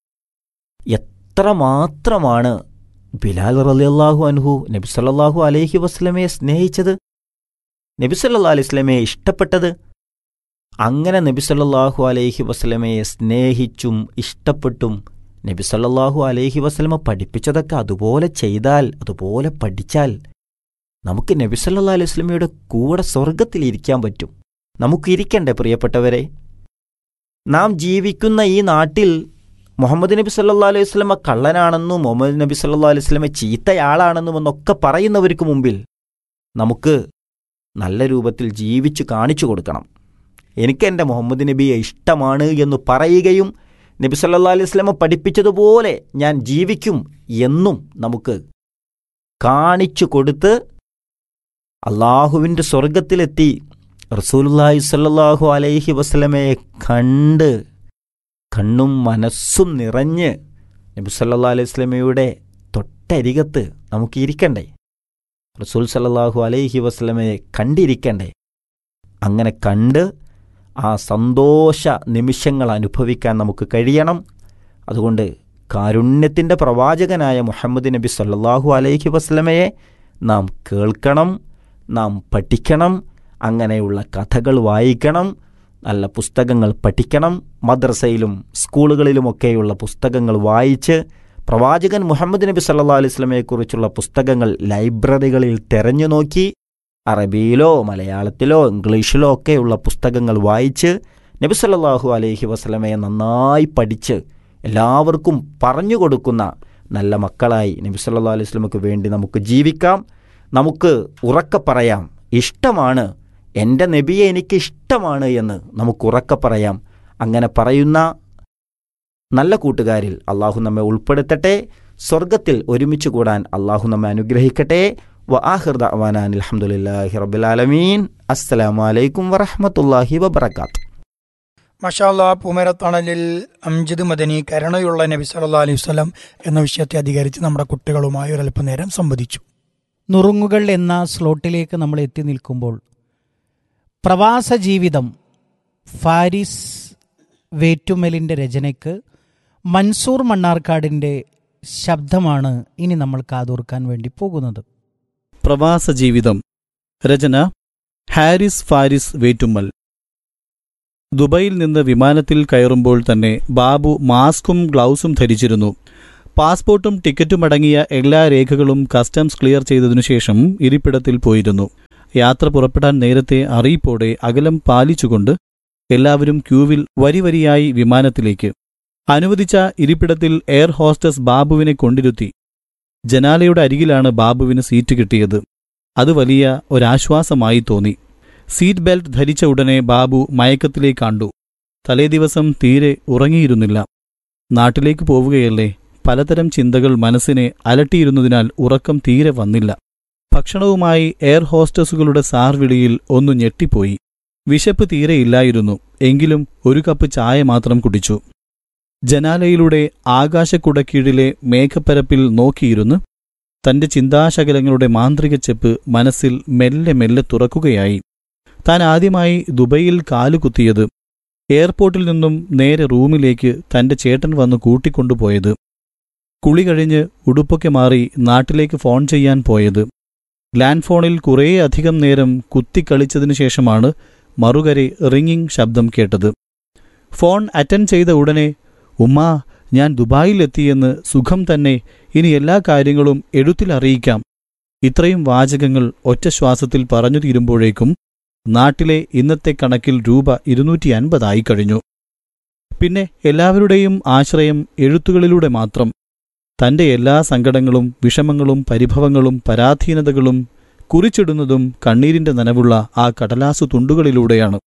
എത്ര മാത്രമാണ് ബിലാൽ റളിയല്ലാഹു അൻഹു നബി സല്ലല്ലാഹു അലൈഹി വസ്ലമയെ സ്നേഹിച്ചത് നബി സല്ലല്ലാഹു അലൈഹി വസ്ലമയെ ഇഷ്ടപ്പെട്ടത് അങ്ങനെ നബി സല്ലല്ലാഹു അലൈഹി വസ്ലമയെ സ്നേഹിച്ചും ഇഷ്ടപ്പെട്ടും നബി സല്ലല്ലാഹു അലൈഹി വസ്ലമ പഠിപ്പിച്ചതൊക്കെ അതുപോലെ ചെയ്താൽ അതുപോലെ പഠിച്ചാൽ നമുക്ക് നബി സല്ലല്ലാഹു അലൈഹി വസ്ലമയുടെ കൂടെ സ്വർഗത്തിൽ ഇരിക്കാൻ പറ്റും നമുക്കിരിക്കണ്ടേ പ്രിയപ്പെട്ടവരെ നാം ജീവിക്കുന്ന ഈ നാട്ടിൽ മുഹമ്മദ് നബി സല്ലല്ലാഹു അലൈഹി വസ്ലമ കള്ളനാണെന്നും മുഹമ്മദ് നബി സല്ലല്ലാഹു അലൈഹി വസ്ലമ ചീത്തയാളാണെന്നും എന്നൊക്കെ പറയുന്നവർക്ക് മുമ്പിൽ നമുക്ക് നല്ല രൂപത്തിൽ ജീവിച്ചു കാണിച്ചു കൊടുക്കണം എനിക്ക് എൻ്റെ മുഹമ്മദ് നബിയെ ഇഷ്ടമാണ് എന്ന് പറയുകയും നബി സല്ലാ അലൈഹി സ്വലമ പഠിപ്പിച്ചതുപോലെ ഞാൻ ജീവിക്കും എന്നും നമുക്ക് കാണിച്ചു കൊടുത്ത് അള്ളാഹുവിൻ്റെ സ്വർഗത്തിലെത്തി റസൂലുല്ലാഹി സല്ലാഹു അലൈഹി വസ്ലമയെ കണ്ട് കണ്ണും മനസ്സും നിറഞ്ഞ് നബി സല്ലാ അലൈഹി സ്വലമയുടെ തൊട്ടരികത്ത് നമുക്ക് ഇരിക്കണ്ടേ റസൂൽ സല്ലാഹു അലൈഹി വസ്ലമയെ കണ്ടിരിക്കണ്ടേ അങ്ങനെ കണ്ട് ആ സന്തോഷ നിമിഷങ്ങൾ അനുഭവിക്കാൻ നമുക്ക് കഴിയണം അതുകൊണ്ട് കാരുണ്യത്തിൻ്റെ പ്രവാചകനായ മുഹമ്മദ് നബി സല്ലാഹു അലൈഹി വസ്ലമയെ നാം കേൾക്കണം നാം പഠിക്കണം അങ്ങനെയുള്ള കഥകൾ വായിക്കണം നല്ല പുസ്തകങ്ങൾ പഠിക്കണം മദ്രസയിലും സ്കൂളുകളിലുമൊക്കെയുള്ള പുസ്തകങ്ങൾ വായിച്ച് പ്രവാചകൻ മുഹമ്മദ് നബി സല്ലാ അലൈഹി സ്വലമയെക്കുറിച്ചുള്ള പുസ്തകങ്ങൾ ലൈബ്രറികളിൽ തെരഞ്ഞു നോക്കി അറബിയിലോ മലയാളത്തിലോ ഇംഗ്ലീഷിലോ ഒക്കെയുള്ള പുസ്തകങ്ങൾ വായിച്ച് നബി സല്ലാഹു അലൈഹി വസ്ലമയെ നന്നായി പഠിച്ച് എല്ലാവർക്കും പറഞ്ഞു കൊടുക്കുന്ന നല്ല മക്കളായി നബി സല്ലാ അലൈഹി സ്വലമക്ക് വേണ്ടി നമുക്ക് ജീവിക്കാം നമുക്ക് ഉറക്കെ പറയാം ഇഷ്ടമാണ് എൻ്റെ നബിയെ എനിക്ക് ഇഷ്ടമാണ് എന്ന് നമുക്ക് ഉറക്കെ പറയാം അങ്ങനെ പറയുന്ന നല്ല കൂട്ടുകാരിൽ അള്ളാഹു നമ്മെ ഉൾപ്പെടുത്തട്ടെ സ്വർഗത്തിൽ ഒരുമിച്ച് കൂടാൻ അള്ളാഹു നമ്മെ അനുഗ്രഹിക്കട്ടെ വആഖിർ ദഅവാനാൻ അൽഹംദുലില്ലാഹി റബ്ബിൽ ആലമീൻ അസ്സലാമു അലൈക്കും വറഹ്മത്തുള്ളാഹി വബറകാത്ത് മഷാല്ല പൂമരത്തണലിൽ അംജിദ് മദനി കരുണയുള്ള നബി സല്ലാ അലൈഹി വസ്ലം എന്ന വിഷയത്തെ അധികരിച്ച് നമ്മുടെ കുട്ടികളുമായി ഒരല്പനേരം സംവദിച്ചു നുറുങ്ങുകൾ എന്ന സ്ലോട്ടിലേക്ക് നമ്മൾ എത്തി നിൽക്കുമ്പോൾ പ്രവാസ ജീവിതം ഫാരിസ് വേറ്റുമലിൻ്റെ രചനയ്ക്ക് മൻസൂർ മണ്ണാർക്കാടിൻ്റെ ശബ്ദമാണ് ഇനി നമ്മൾ കാതോർക്കാൻ വേണ്ടി പോകുന്നത് പ്രവാസ ജീവിതം രചന ഹാരിസ് ഫാരിസ് വേറ്റുമ്മൽ ദുബൈയിൽ നിന്ന് വിമാനത്തിൽ കയറുമ്പോൾ തന്നെ ബാബു മാസ്കും ഗ്ലൗസും ധരിച്ചിരുന്നു പാസ്പോർട്ടും ടിക്കറ്റും അടങ്ങിയ എല്ലാ രേഖകളും കസ്റ്റംസ് ക്ലിയർ ചെയ്തതിനു ശേഷം ഇരിപ്പിടത്തിൽ പോയിരുന്നു യാത്ര പുറപ്പെടാൻ നേരത്തെ അറിയിപ്പോടെ അകലം പാലിച്ചുകൊണ്ട് എല്ലാവരും ക്യൂവിൽ വരിവരിയായി വിമാനത്തിലേക്ക് അനുവദിച്ച ഇരിപ്പിടത്തിൽ എയർ ഹോസ്റ്റസ് ബാബുവിനെ കൊണ്ടിരുത്തി ജനാലയുടെ അരികിലാണ് ബാബുവിന് സീറ്റ് കിട്ടിയത് അത് വലിയ ഒരാശ്വാസമായി തോന്നി സീറ്റ് ബെൽറ്റ് ധരിച്ച ഉടനെ ബാബു മയക്കത്തിലേക്ക് കണ്ടു തലേദിവസം തീരെ ഉറങ്ങിയിരുന്നില്ല നാട്ടിലേക്ക് പോവുകയല്ലേ പലതരം ചിന്തകൾ മനസ്സിനെ അലട്ടിയിരുന്നതിനാൽ ഉറക്കം തീരെ വന്നില്ല ഭക്ഷണവുമായി എയർ ഹോസ്റ്റസുകളുടെ സാർവിളിയിൽ ഒന്നു ഞെട്ടിപ്പോയി വിശപ്പ് തീരെയില്ലായിരുന്നു എങ്കിലും ഒരു കപ്പ് ചായ മാത്രം കുടിച്ചു ജനാലയിലൂടെ ആകാശക്കുടക്കീഴിലെ മേഘപ്പരപ്പിൽ നോക്കിയിരുന്ന് തന്റെ ചിന്താശകലങ്ങളുടെ മാന്ത്രിക ചെപ്പ് മനസ്സിൽ മെല്ലെ മെല്ലെ തുറക്കുകയായി താൻ ആദ്യമായി ദുബൈയിൽ കാലുകുത്തിയത് എയർപോർട്ടിൽ നിന്നും നേരെ റൂമിലേക്ക് തന്റെ ചേട്ടൻ വന്ന് കൂട്ടിക്കൊണ്ടുപോയത് കുളി കഴിഞ്ഞ് ഉടുപ്പൊക്കെ മാറി നാട്ടിലേക്ക് ഫോൺ ചെയ്യാൻ പോയത് ലാൻഡ് ഫോണിൽ കുറേയധികം നേരം കുത്തിക്കളിച്ചതിനു ശേഷമാണ് മറുകരെ റിങ്ങിങ് ശബ്ദം കേട്ടത് ഫോൺ അറ്റൻഡ് ചെയ്ത ഉടനെ ഉമ്മാ ഞാൻ ദുബായിലെത്തിയെന്ന് സുഖം തന്നെ ഇനി എല്ലാ കാര്യങ്ങളും എഴുത്തിൽ അറിയിക്കാം ഇത്രയും വാചകങ്ങൾ ഒറ്റ ശ്വാസത്തിൽ പറഞ്ഞു തീരുമ്പോഴേക്കും നാട്ടിലെ ഇന്നത്തെ കണക്കിൽ രൂപ ഇരുന്നൂറ്റി അൻപതായി കഴിഞ്ഞു പിന്നെ എല്ലാവരുടെയും ആശ്രയം എഴുത്തുകളിലൂടെ മാത്രം തന്റെ എല്ലാ സങ്കടങ്ങളും വിഷമങ്ങളും പരിഭവങ്ങളും പരാധീനതകളും കുറിച്ചിടുന്നതും കണ്ണീരിന്റെ നനവുള്ള ആ കടലാസു തുണ്ടുകളിലൂടെയാണ്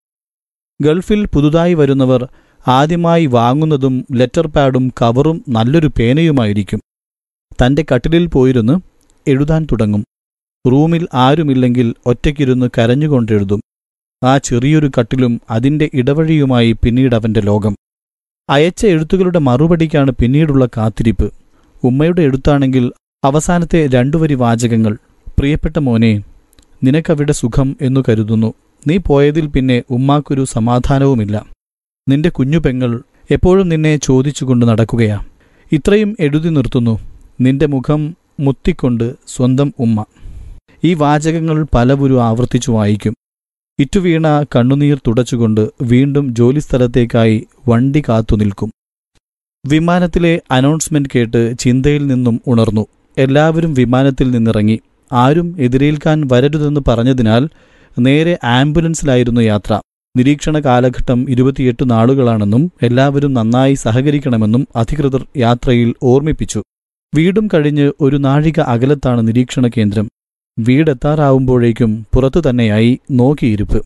ഗൾഫിൽ പുതുതായി വരുന്നവർ ആദ്യമായി വാങ്ങുന്നതും ലെറ്റർ പാഡും കവറും നല്ലൊരു പേനയുമായിരിക്കും തന്റെ കട്ടിലിൽ പോയിരുന്ന് എഴുതാൻ തുടങ്ങും റൂമിൽ ആരുമില്ലെങ്കിൽ ഒറ്റയ്ക്കിരുന്ന് കരഞ്ഞുകൊണ്ടെഴുതും ആ ചെറിയൊരു കട്ടിലും അതിന്റെ ഇടവഴിയുമായി പിന്നീട് അവന്റെ ലോകം അയച്ച എഴുത്തുകളുടെ മറുപടിക്കാണ് പിന്നീടുള്ള കാത്തിരിപ്പ് ഉമ്മയുടെ എഴുത്താണെങ്കിൽ അവസാനത്തെ രണ്ടുവരി വാചകങ്ങൾ പ്രിയപ്പെട്ട മോനെ നിനക്കവിടെ സുഖം എന്നു കരുതുന്നു നീ പോയതിൽ പിന്നെ ഉമ്മാക്കൊരു സമാധാനവുമില്ല നിന്റെ കുഞ്ഞു പെങ്ങൾ എപ്പോഴും നിന്നെ ചോദിച്ചുകൊണ്ട് നടക്കുകയാ ഇത്രയും എഴുതി നിർത്തുന്നു നിന്റെ മുഖം മുത്തിക്കൊണ്ട് സ്വന്തം ഉമ്മ ഈ വാചകങ്ങൾ പലവുരു ആവർത്തിച്ചു വായിക്കും ഇറ്റുവീണ കണ്ണുനീർ തുടച്ചുകൊണ്ട് വീണ്ടും ജോലിസ്ഥലത്തേക്കായി വണ്ടി കാത്തുനിൽക്കും വിമാനത്തിലെ അനൗൺസ്മെന്റ് കേട്ട് ചിന്തയിൽ നിന്നും ഉണർന്നു എല്ലാവരും വിമാനത്തിൽ നിന്നിറങ്ങി ആരും എതിരേൽക്കാൻ വരരുതെന്ന് പറഞ്ഞതിനാൽ നേരെ ആംബുലൻസിലായിരുന്നു യാത്ര നിരീക്ഷണ കാലഘട്ടം ഇരുപത്തിയെട്ട് നാളുകളാണെന്നും എല്ലാവരും നന്നായി സഹകരിക്കണമെന്നും അധികൃതർ യാത്രയിൽ ഓർമ്മിപ്പിച്ചു വീടും കഴിഞ്ഞ് ഒരു നാഴിക അകലത്താണ് നിരീക്ഷണ കേന്ദ്രം വീടെത്താറാവുമ്പോഴേക്കും പുറത്തു തന്നെയായി നോക്കിയിരിപ്പ്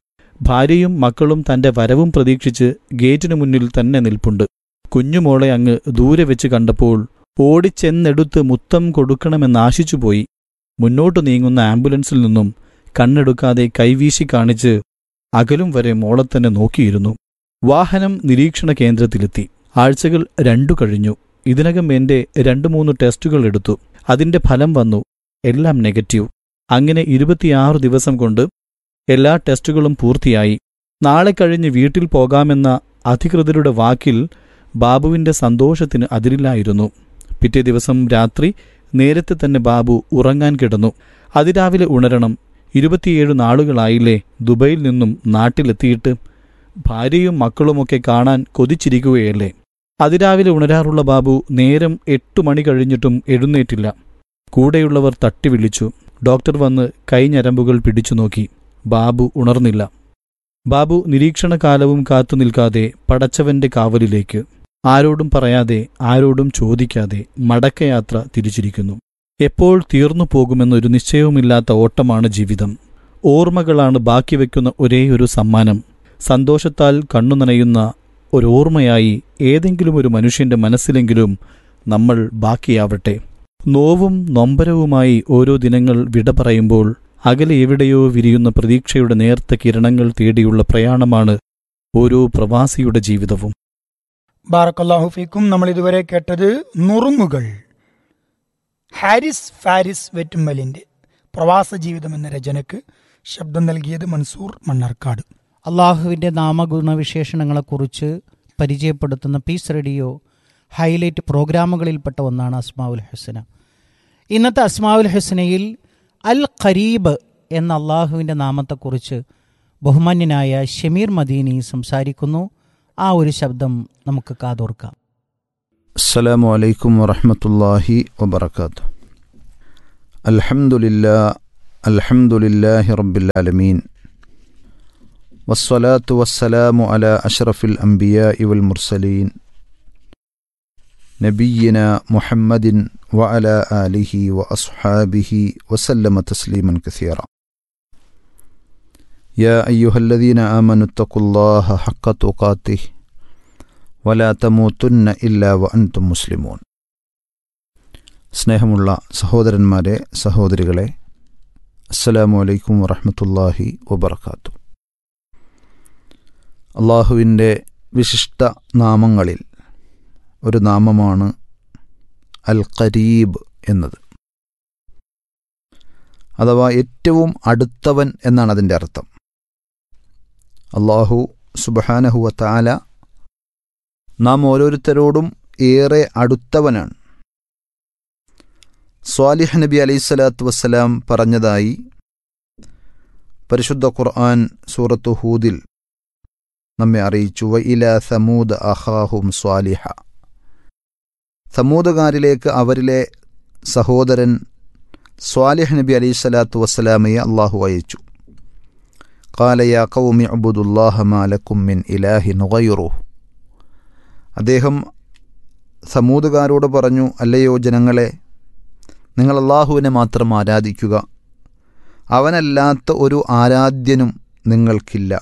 ഭാര്യയും മക്കളും തന്റെ വരവും പ്രതീക്ഷിച്ച് ഗേറ്റിനു മുന്നിൽ തന്നെ നിൽപ്പുണ്ട് കുഞ്ഞുമോളെ അങ്ങ് ദൂരെ വെച്ച് കണ്ടപ്പോൾ ഓടിച്ചെന്നെടുത്ത് മുത്തം കൊടുക്കണമെന്നാശിച്ചുപോയി മുന്നോട്ടു നീങ്ങുന്ന ആംബുലൻസിൽ നിന്നും കണ്ണെടുക്കാതെ കൈവീശി കാണിച്ച് അകലും വരെ മോളെ തന്നെ നോക്കിയിരുന്നു വാഹനം നിരീക്ഷണ കേന്ദ്രത്തിലെത്തി ആഴ്ചകൾ രണ്ടു കഴിഞ്ഞു ഇതിനകം എന്റെ രണ്ടു മൂന്ന് ടെസ്റ്റുകൾ എടുത്തു അതിന്റെ ഫലം വന്നു എല്ലാം നെഗറ്റീവ് അങ്ങനെ ഇരുപത്തിയാറ് ദിവസം കൊണ്ട് എല്ലാ ടെസ്റ്റുകളും പൂർത്തിയായി നാളെ കഴിഞ്ഞ് വീട്ടിൽ പോകാമെന്ന അധികൃതരുടെ വാക്കിൽ ബാബുവിന്റെ സന്തോഷത്തിന് അതിരില്ലായിരുന്നു പിറ്റേ ദിവസം രാത്രി നേരത്തെ തന്നെ ബാബു ഉറങ്ങാൻ കിടന്നു അതിരാവിലെ ഉണരണം ഇരുപത്തിയേഴ് നാളുകളായില്ലേ ദുബൈയിൽ നിന്നും നാട്ടിലെത്തിയിട്ട് ഭാര്യയും മക്കളുമൊക്കെ കാണാൻ കൊതിച്ചിരിക്കുകയല്ലേ അതിരാവിലെ ഉണരാറുള്ള ബാബു നേരം എട്ടു മണി കഴിഞ്ഞിട്ടും എഴുന്നേറ്റില്ല കൂടെയുള്ളവർ തട്ടി വിളിച്ചു ഡോക്ടർ വന്ന് കൈഞ്ഞരമ്പുകൾ പിടിച്ചു നോക്കി ബാബു ഉണർന്നില്ല ബാബു നിരീക്ഷണകാലവും കാത്തു നിൽക്കാതെ പടച്ചവന്റെ കാവലിലേക്ക് ആരോടും പറയാതെ ആരോടും ചോദിക്കാതെ മടക്കയാത്ര തിരിച്ചിരിക്കുന്നു എപ്പോൾ തീർന്നു പോകുമെന്നൊരു നിശ്ചയവുമില്ലാത്ത ഓട്ടമാണ് ജീവിതം ഓർമ്മകളാണ് ബാക്കി വയ്ക്കുന്ന ഒരേയൊരു സമ്മാനം സന്തോഷത്താൽ കണ്ണു നനയുന്ന ഒരോർമ്മയായി ഏതെങ്കിലും ഒരു മനുഷ്യന്റെ മനസ്സിലെങ്കിലും നമ്മൾ ബാക്കിയാവട്ടെ നോവും നൊമ്പരവുമായി ഓരോ ദിനങ്ങൾ വിട പറയുമ്പോൾ അകലെ എവിടെയോ വിരിയുന്ന പ്രതീക്ഷയുടെ നേർത്ത കിരണങ്ങൾ തേടിയുള്ള പ്രയാണമാണ് ഓരോ പ്രവാസിയുടെ ജീവിതവും ബാറക്കല്ലാഹു ഫീക്കും നമ്മൾ ഇതുവരെ കേട്ടത് നുറുങ്ങുകൾ ഹാരിസ് ഫാരിസ് വെറ്റുമ്മലിന്റെ പ്രവാസ ജീവിതം എന്ന രചനയ്ക്ക് ശബ്ദം നൽകിയത് മൻസൂർ മണ്ണാർക്കാട് അള്ളാഹുവിൻ്റെ നാമഗുണവിശേഷണങ്ങളെക്കുറിച്ച് പരിചയപ്പെടുത്തുന്ന പീസ് റേഡിയോ ഹൈലൈറ്റ് പ്രോഗ്രാമുകളിൽപ്പെട്ട ഒന്നാണ് അസ്മാവുൽ ഹുസന ഇന്നത്തെ അസ്മാവുൽ ഹുസനയിൽ അൽ ഖരീബ് എന്ന അള്ളാഹുവിൻ്റെ നാമത്തെക്കുറിച്ച് ബഹുമാന്യനായ ഷമീർ മദീനി സംസാരിക്കുന്നു ആ ഒരു ശബ്ദം നമുക്ക് കാതോർക്കാം السلام عليكم ورحمة الله وبركاته الحمد لله الحمد لله رب العالمين والصلاة والسلام على أشرف الأنبياء والمرسلين نبينا محمد وعلى آله وأصحابه وسلم تسليما كثيرا يا أيها الذين آمنوا اتقوا الله حق تقاته വലാ തമൂത്തുന്ന ഇല്ല വ അൻതും മുസ്ലിമൂൻ സ്നേഹമുള്ള സഹോദരന്മാരെ സഹോദരികളെ അസ്സലാമു അലൈക്കും വറഹമത്തല്ലാഹി വബർക്കാത്തു അള്ളാഹുവിൻ്റെ വിശിഷ്ട നാമങ്ങളിൽ ഒരു നാമമാണ് അൽ ഖരീബ് എന്നത് അഥവാ ഏറ്റവും അടുത്തവൻ എന്നാണ് അതിൻ്റെ അർത്ഥം അള്ളാഹു സുബഹാനഹുവ താല നാം ഓരോരുത്തരോടും ഏറെ അടുത്തവനാണ് സ്വാലിഹ് നബി അലൈഹിസ്സലാത്തു വസ്സലാം പറഞ്ഞതായി പരിശുദ്ധ ഖുർആൻ സൂറത്തു ഹൂദിൽ നമ്മെ അറിയിച്ചു വ ഇല സമൂദ് അഹാഹും സ്വാലിഹ സമൂദുകാരിലേക്ക് അവരിലെ സഹോദരൻ സ്വാലിഹ് നബി അലൈഹിസ്സലാത്തു വസ്സലാമയെ അള്ളാഹു അയച്ചു കാലയ കൗമി അബുദുല്ലാഹ മാലക്കും മിൻ ഇലാഹി നുഗയുറുഹു അദ്ദേഹം സമൂതുകാരോട് പറഞ്ഞു അല്ലയോ ജനങ്ങളെ നിങ്ങൾ അള്ളാഹുവിനെ മാത്രം ആരാധിക്കുക അവനല്ലാത്ത ഒരു ആരാധ്യനും നിങ്ങൾക്കില്ല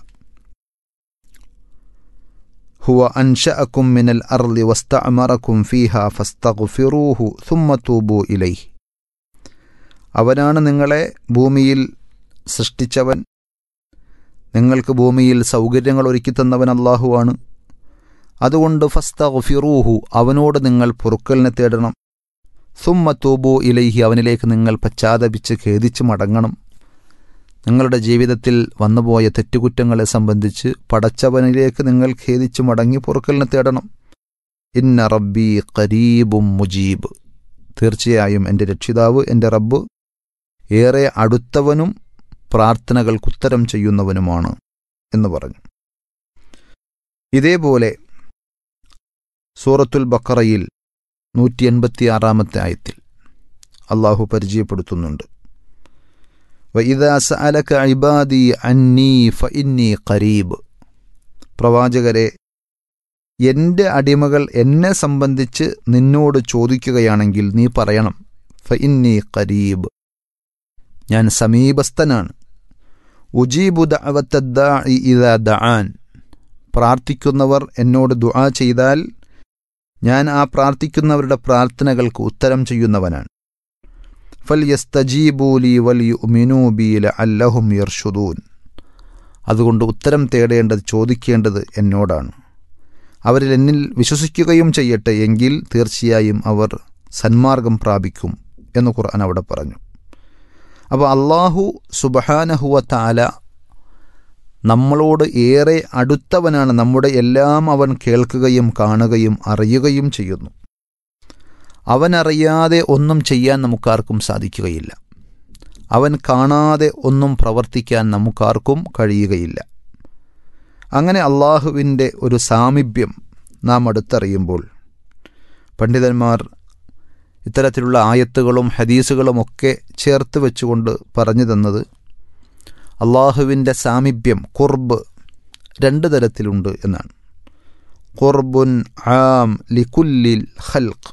ഹുവ അൻഷഅക്കും മിനൽ അർളി വസ്തഅമറക്കും ഫീഹ ഫസ്തഗ്ഫിറൂഹു സുമ്മ തൂബു ഇലൈഹി അവനാണ് നിങ്ങളെ ഭൂമിയിൽ സൃഷ്ടിച്ചവൻ നിങ്ങൾക്ക് ഭൂമിയിൽ സൗകര്യങ്ങൾ ഒരുക്കിത്തന്നവൻ അള്ളാഹുവാണ് അതുകൊണ്ട് ഫസ്തഗ്ഫിറൂഹു അവനോട് നിങ്ങൾ പൊറുക്കലിനെ തേടണം സുമ്മ തൂബു ഇലൈഹി അവനിലേക്ക് നിങ്ങൾ പശ്ചാത്തപിച്ച് ഖേദിച്ച് മടങ്ങണം നിങ്ങളുടെ ജീവിതത്തിൽ വന്നുപോയ തെറ്റുകുറ്റങ്ങളെ സംബന്ധിച്ച് പടച്ചവനിലേക്ക് നിങ്ങൾ ഖേദിച്ച് മടങ്ങി പൊറുക്കലിനെ തേടണം ഇന്ന റബ്ബി ഖരീബും മുജീബ് തീർച്ചയായും എൻ്റെ രക്ഷിതാവ് എൻ്റെ റബ്ബ് ഏറെ അടുത്തവനും പ്രാർത്ഥനകൾക്കുത്തരം ചെയ്യുന്നവനുമാണ് എന്ന് പറഞ്ഞു ഇതേപോലെ സൂറത്തുൽ ബക്കറയിൽ നൂറ്റി എൺപത്തിയാറാമത്തെ ആയത്തിൽ അള്ളാഹു പരിചയപ്പെടുത്തുന്നുണ്ട് വഇദാ സഅലക ഇബാദി അന്നീ ഫഇന്നി ഖരീബ് പ്രവാചകരെ എൻ്റെ അടിമകൾ എന്നെ സംബന്ധിച്ച് നിന്നോട് ചോദിക്കുകയാണെങ്കിൽ നീ പറയണം ഫഇന്നി ഖരീബ് ഞാൻ സമീപസ്ഥനാണ് ഉജീബു ദഅവത്തദ്ദാഇ ഇദാ ദആൻ പ്രാർത്ഥിക്കുന്നവർ എന്നോട് ദുആ ചെയ്താൽ ഞാൻ ആ പ്രാർത്ഥിക്കുന്നവരുടെ പ്രാർത്ഥനകൾക്ക് ഉത്തരം ചെയ്യുന്നവനാണ് ഫൽ യസ്തജീബൂലി വൽ യുമിനൂബി ലഅല്ലഹും യർഷുദൂൻ അതുകൊണ്ട് ഉത്തരം തേടേണ്ടത് ചോദിക്കേണ്ടത് എന്നോടാണ് അവരിൽ എന്നിൽ വിശ്വസിക്കുകയും ചെയ്യട്ടെ എങ്കിൽ തീർച്ചയായും അവർ സന്മാർഗം പ്രാപിക്കും എന്ന് ഖുർആൻ അവിടെ പറഞ്ഞു അപ്പോൾ അള്ളാഹു സുബഹാനഹുവ താല നമ്മളോട് ഏറെ അടുത്തവനാണ് നമ്മുടെ എല്ലാം അവൻ കേൾക്കുകയും കാണുകയും അറിയുകയും ചെയ്യുന്നു അവനറിയാതെ ഒന്നും ചെയ്യാൻ നമുക്കാർക്കും സാധിക്കുകയില്ല അവൻ കാണാതെ ഒന്നും പ്രവർത്തിക്കാൻ നമുക്കാർക്കും കഴിയുകയില്ല അങ്ങനെ അള്ളാഹുവിൻ്റെ ഒരു സാമീപ്യം നാം അടുത്തറിയുമ്പോൾ പണ്ഡിതന്മാർ ഇത്തരത്തിലുള്ള ആയത്തുകളും ഹദീസുകളുമൊക്കെ ചേർത്ത് വെച്ചുകൊണ്ട് പറഞ്ഞു തന്നത് അള്ളാഹുവിൻ്റെ സാമീപ്യം കുർബ് രണ്ട് തരത്തിലുണ്ട് എന്നാണ് കുർബുൻ ആം ലിക്കുല്ലിൽ ഹൽക്ക്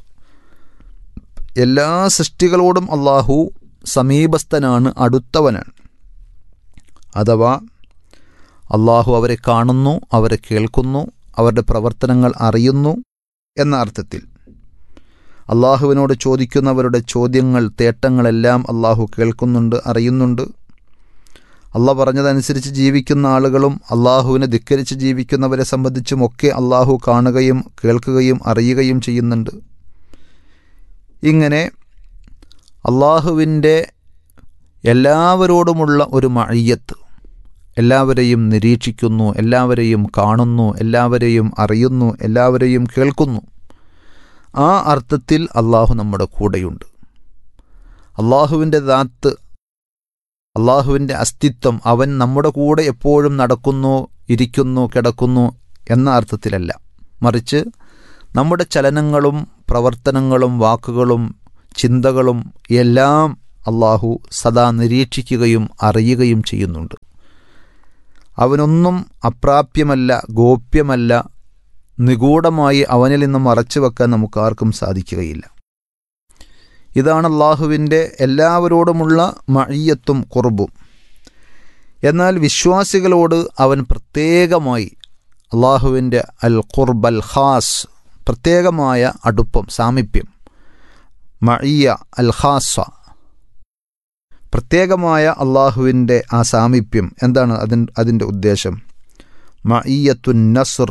എല്ലാ സൃഷ്ടികളോടും അള്ളാഹു സമീപസ്ഥനാണ് അടുത്തവനാണ് അഥവാ അള്ളാഹു അവരെ കാണുന്നു അവരെ കേൾക്കുന്നു അവരുടെ പ്രവർത്തനങ്ങൾ അറിയുന്നു എന്ന അർത്ഥത്തിൽ അള്ളാഹുവിനോട് ചോദിക്കുന്നവരുടെ ചോദ്യങ്ങൾ തേട്ടങ്ങളെല്ലാം അള്ളാഹു കേൾക്കുന്നുണ്ട് അറിയുന്നുണ്ട് അള്ളാഹ് പറഞ്ഞതനുസരിച്ച് ജീവിക്കുന്ന ആളുകളും അള്ളാഹുവിനെ ധിക്കരിച്ച് ജീവിക്കുന്നവരെ സംബന്ധിച്ചുമൊക്കെ അള്ളാഹു കാണുകയും കേൾക്കുകയും അറിയുകയും ചെയ്യുന്നുണ്ട് ഇങ്ങനെ അള്ളാഹുവിൻ്റെ എല്ലാവരോടുമുള്ള ഒരു മഴയത്ത് എല്ലാവരെയും നിരീക്ഷിക്കുന്നു എല്ലാവരെയും കാണുന്നു എല്ലാവരെയും അറിയുന്നു എല്ലാവരെയും കേൾക്കുന്നു ആ അർത്ഥത്തിൽ അള്ളാഹു നമ്മുടെ കൂടെയുണ്ട് അള്ളാഹുവിൻ്റെ ദാത്ത് അള്ളാഹുവിൻ്റെ അസ്തിത്വം അവൻ നമ്മുടെ കൂടെ എപ്പോഴും നടക്കുന്നു ഇരിക്കുന്നു കിടക്കുന്നു എന്ന അർത്ഥത്തിലല്ല മറിച്ച് നമ്മുടെ ചലനങ്ങളും പ്രവർത്തനങ്ങളും വാക്കുകളും ചിന്തകളും എല്ലാം അള്ളാഹു സദാ നിരീക്ഷിക്കുകയും അറിയുകയും ചെയ്യുന്നുണ്ട് അവനൊന്നും അപ്രാപ്യമല്ല ഗോപ്യമല്ല നിഗൂഢമായി അവനിൽ നിന്ന് മറച്ചു വെക്കാൻ നമുക്ക് ആർക്കും സാധിക്കുകയില്ല ഇതാണ് അള്ളാഹുവിൻ്റെ എല്ലാവരോടുമുള്ള മഴയത്തും കുറബും എന്നാൽ വിശ്വാസികളോട് അവൻ പ്രത്യേകമായി അള്ളാഹുവിൻ്റെ അൽ ഖുർബ് അൽ ഖാസ് പ്രത്യേകമായ അടുപ്പം സാമീപ്യം മഴിയ അൽ ഖാസ പ്രത്യേകമായ അള്ളാഹുവിൻ്റെ ആ സാമീപ്യം എന്താണ് അതിൻ അതിൻ്റെ ഉദ്ദേശം മഈയത്തുൻ നസ്ർ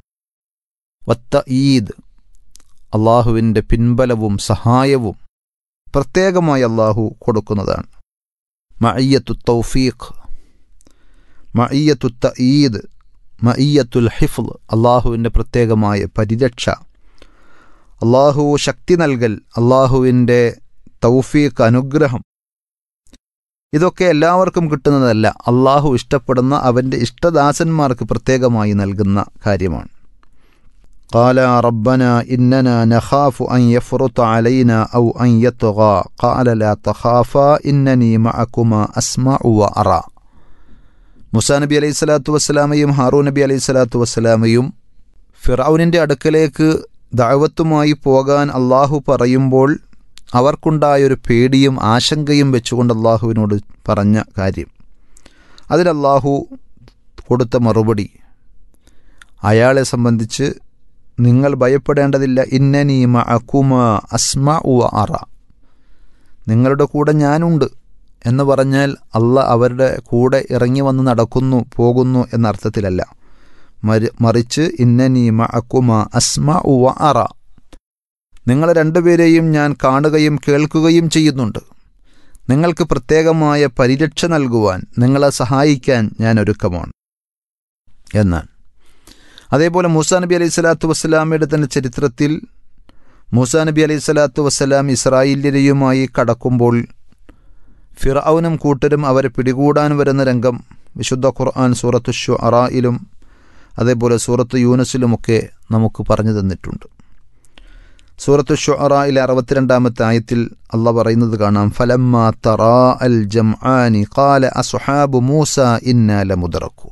വത്ത ഈദ് അള്ളാഹുവിൻ്റെ പിൻബലവും സഹായവും പ്രത്യേകമായി അള്ളാഹു കൊടുക്കുന്നതാണ് മഅയ്യത്തു തൗഫീഖ് മഅയ്യത്തു തഈദ് മഅയ്യത്തുൽ ഹിഫ്ൽ അള്ളാഹുവിൻ്റെ പ്രത്യേകമായ പരിരക്ഷ അള്ളാഹു ശക്തി നൽകൽ അള്ളാഹുവിൻ്റെ തൗഫീഖ് അനുഗ്രഹം ഇതൊക്കെ എല്ലാവർക്കും കിട്ടുന്നതല്ല അള്ളാഹു ഇഷ്ടപ്പെടുന്ന അവൻ്റെ ഇഷ്ടദാസന്മാർക്ക് പ്രത്യേകമായി നൽകുന്ന കാര്യമാണ് قال ربنا إننا نخاف أن يفرط علينا أو أن يطغى قال لا تخافا إنني معكما أسمع وأرى മുസാ നബി അലൈഹി സ്വലാത്തു വസ്സലാമയും ഹാറൂ നബി അലൈഹി സ്വലാത്തു വസ്സലാമയും ഫിറൌനിൻ്റെ അടുക്കലേക്ക് ദാവത്തുമായി പോകാൻ അള്ളാഹു പറയുമ്പോൾ അവർക്കുണ്ടായൊരു പേടിയും ആശങ്കയും വെച്ചുകൊണ്ട് അള്ളാഹുവിനോട് പറഞ്ഞ കാര്യം അതിൽ അള്ളാഹു കൊടുത്ത മറുപടി അയാളെ സംബന്ധിച്ച് നിങ്ങൾ ഭയപ്പെടേണ്ടതില്ല ഇന്നനീ മഅക്കുമ അസ്മ ഉ അറ നിങ്ങളുടെ കൂടെ ഞാനുണ്ട് എന്ന് പറഞ്ഞാൽ അല്ല അവരുടെ കൂടെ ഇറങ്ങി വന്ന് നടക്കുന്നു പോകുന്നു എന്ന അർത്ഥത്തിലല്ല മറി മറിച്ച് ഇന്നനീ മഅക്കുമ അസ്മ ഉ അറ നിങ്ങൾ രണ്ടുപേരെയും ഞാൻ കാണുകയും കേൾക്കുകയും ചെയ്യുന്നുണ്ട് നിങ്ങൾക്ക് പ്രത്യേകമായ പരിരക്ഷ നൽകുവാൻ നിങ്ങളെ സഹായിക്കാൻ ഞാൻ ഒരുക്കമാണ് എന്നാണ് അതേപോലെ മൂസാ നബി അലൈഹി സ്വലാത്തു വസ്സലാമയുടെ തന്നെ ചരിത്രത്തിൽ മൂസാ നബി അലൈഹി സ്വലാത്തു വസ്സലാം ഇസ്രായേല്യരുമായി കടക്കുമ്പോൾ ഫിറൌനും കൂട്ടരും അവരെ പിടികൂടാൻ വരുന്ന രംഗം വിശുദ്ധ ഖുർആൻ സൂറത്തു ഷു അറായിലും അതേപോലെ സൂറത്ത് യൂനസിലുമൊക്കെ നമുക്ക് പറഞ്ഞു തന്നിട്ടുണ്ട് സൂറത്തു ഷുഅറയിലെ അറുപത്തിരണ്ടാമത്തെ ആയത്തിൽ അള്ള പറയുന്നത് കാണാം ഫലമ്മ തറാ അൽ ജംആനി ഖാല അസുഹാബു മൂസ ഇന്നാല മുദറക്കൂൻ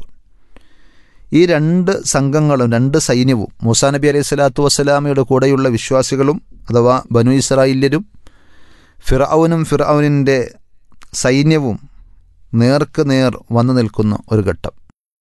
ഈ രണ്ട് സംഘങ്ങളും രണ്ട് സൈന്യവും മൂസാ നബി അലൈഹി സ്വലാത്തു വസ്സലാമയുടെ കൂടെയുള്ള വിശ്വാസികളും അഥവാ ബനു ഇസ്രായേല്യരും ഫിറൌനും ഫിറൌനിൻ്റെ സൈന്യവും നേർക്ക് നേർ വന്നു നിൽക്കുന്ന ഒരു ഘട്ടം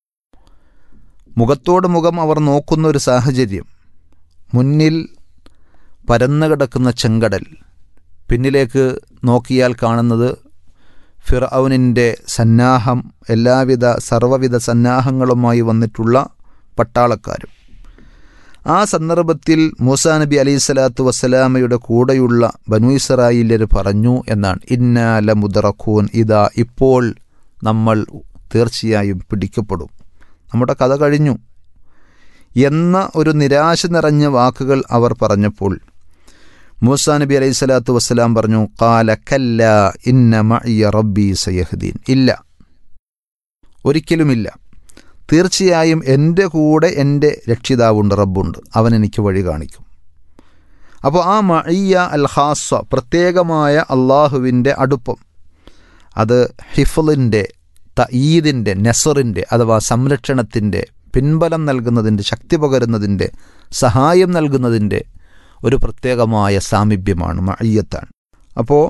മുഖത്തോട് മുഖം അവർ നോക്കുന്ന ഒരു സാഹചര്യം മുന്നിൽ പരന്നു കിടക്കുന്ന ചെങ്കടൽ പിന്നിലേക്ക് നോക്കിയാൽ കാണുന്നത് ഫിറൌനിൻ്റെ സന്നാഹം എല്ലാവിധ സർവ്വവിധ സന്നാഹങ്ങളുമായി വന്നിട്ടുള്ള പട്ടാളക്കാരും ആ സന്ദർഭത്തിൽ മൂസാ നബി അലൈഹി സ്വലാത്തു വസ്സലാമയുടെ കൂടെയുള്ള ബനു ഇസ്രായേല്യർ പറഞ്ഞു എന്നാണ് ഇന്നാല മുദറഖൂൻ ഇതാ ഇപ്പോൾ നമ്മൾ തീർച്ചയായും പിടിക്കപ്പെടും നമ്മുടെ കഥ കഴിഞ്ഞു എന്ന ഒരു നിരാശ നിറഞ്ഞ വാക്കുകൾ അവർ പറഞ്ഞപ്പോൾ മൂസാ നബി അലൈഹി സ്വലാത്തു വസ്സലാം പറഞ്ഞു കാല കല്ല ഇന്ന മഇയ റബ്ബി സയഹ്ദീൻ ഇല്ല ഒരിക്കലുമില്ല തീർച്ചയായും എൻ്റെ കൂടെ എൻ്റെ രക്ഷിതാവുണ്ട് റബ്ബുണ്ട് അവൻ എനിക്ക് വഴി കാണിക്കും അപ്പോൾ ആ മഇയ അൽ ഹാസ പ്രത്യേകമായ അള്ളാഹുവിൻ്റെ അടുപ്പം അത് ഹിഫലിൻ്റെ തയീദിൻ്റെ നെസറിൻ്റെ അഥവാ സംരക്ഷണത്തിൻ്റെ പിൻബലം നൽകുന്നതിൻ്റെ ശക്തി പകരുന്നതിൻ്റെ സഹായം നൽകുന്നതിൻ്റെ ഒരു പ്രത്യേകമായ സാമീപ്യമാണ് മയ്യത്താണ് അപ്പോൾ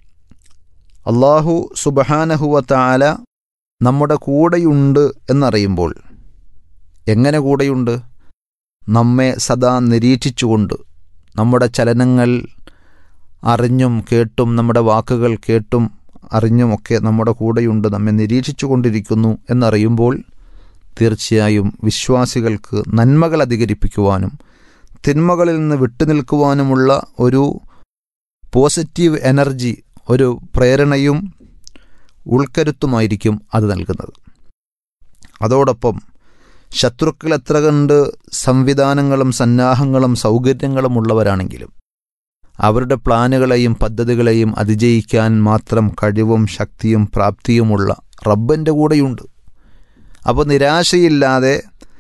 അള്ളാഹു സുബഹാനഹുവ താല നമ്മുടെ കൂടെയുണ്ട് എന്നറിയുമ്പോൾ എങ്ങനെ കൂടെയുണ്ട് നമ്മെ സദാ നിരീക്ഷിച്ചുകൊണ്ട് നമ്മുടെ ചലനങ്ങൾ അറിഞ്ഞും കേട്ടും നമ്മുടെ വാക്കുകൾ കേട്ടും അറിഞ്ഞുമൊക്കെ നമ്മുടെ കൂടെയുണ്ട് നമ്മെ നിരീക്ഷിച്ചു കൊണ്ടിരിക്കുന്നു എന്നറിയുമ്പോൾ തീർച്ചയായും വിശ്വാസികൾക്ക് നന്മകൾ അധികരിപ്പിക്കുവാനും തിന്മകളിൽ നിന്ന് വിട്ടുനിൽക്കുവാനുമുള്ള ഒരു പോസിറ്റീവ് എനർജി ഒരു പ്രേരണയും ഉൾക്കരുത്തുമായിരിക്കും അത് നൽകുന്നത് അതോടൊപ്പം ശത്രുക്കൾ എത്ര കണ്ട് സംവിധാനങ്ങളും സന്നാഹങ്ങളും സൗകര്യങ്ങളും ഉള്ളവരാണെങ്കിലും അവരുടെ പ്ലാനുകളെയും പദ്ധതികളെയും അതിജയിക്കാൻ മാത്രം കഴിവും ശക്തിയും പ്രാപ്തിയുമുള്ള റബ്ബൻ്റെ കൂടെയുണ്ട് അപ്പോൾ നിരാശയില്ലാതെ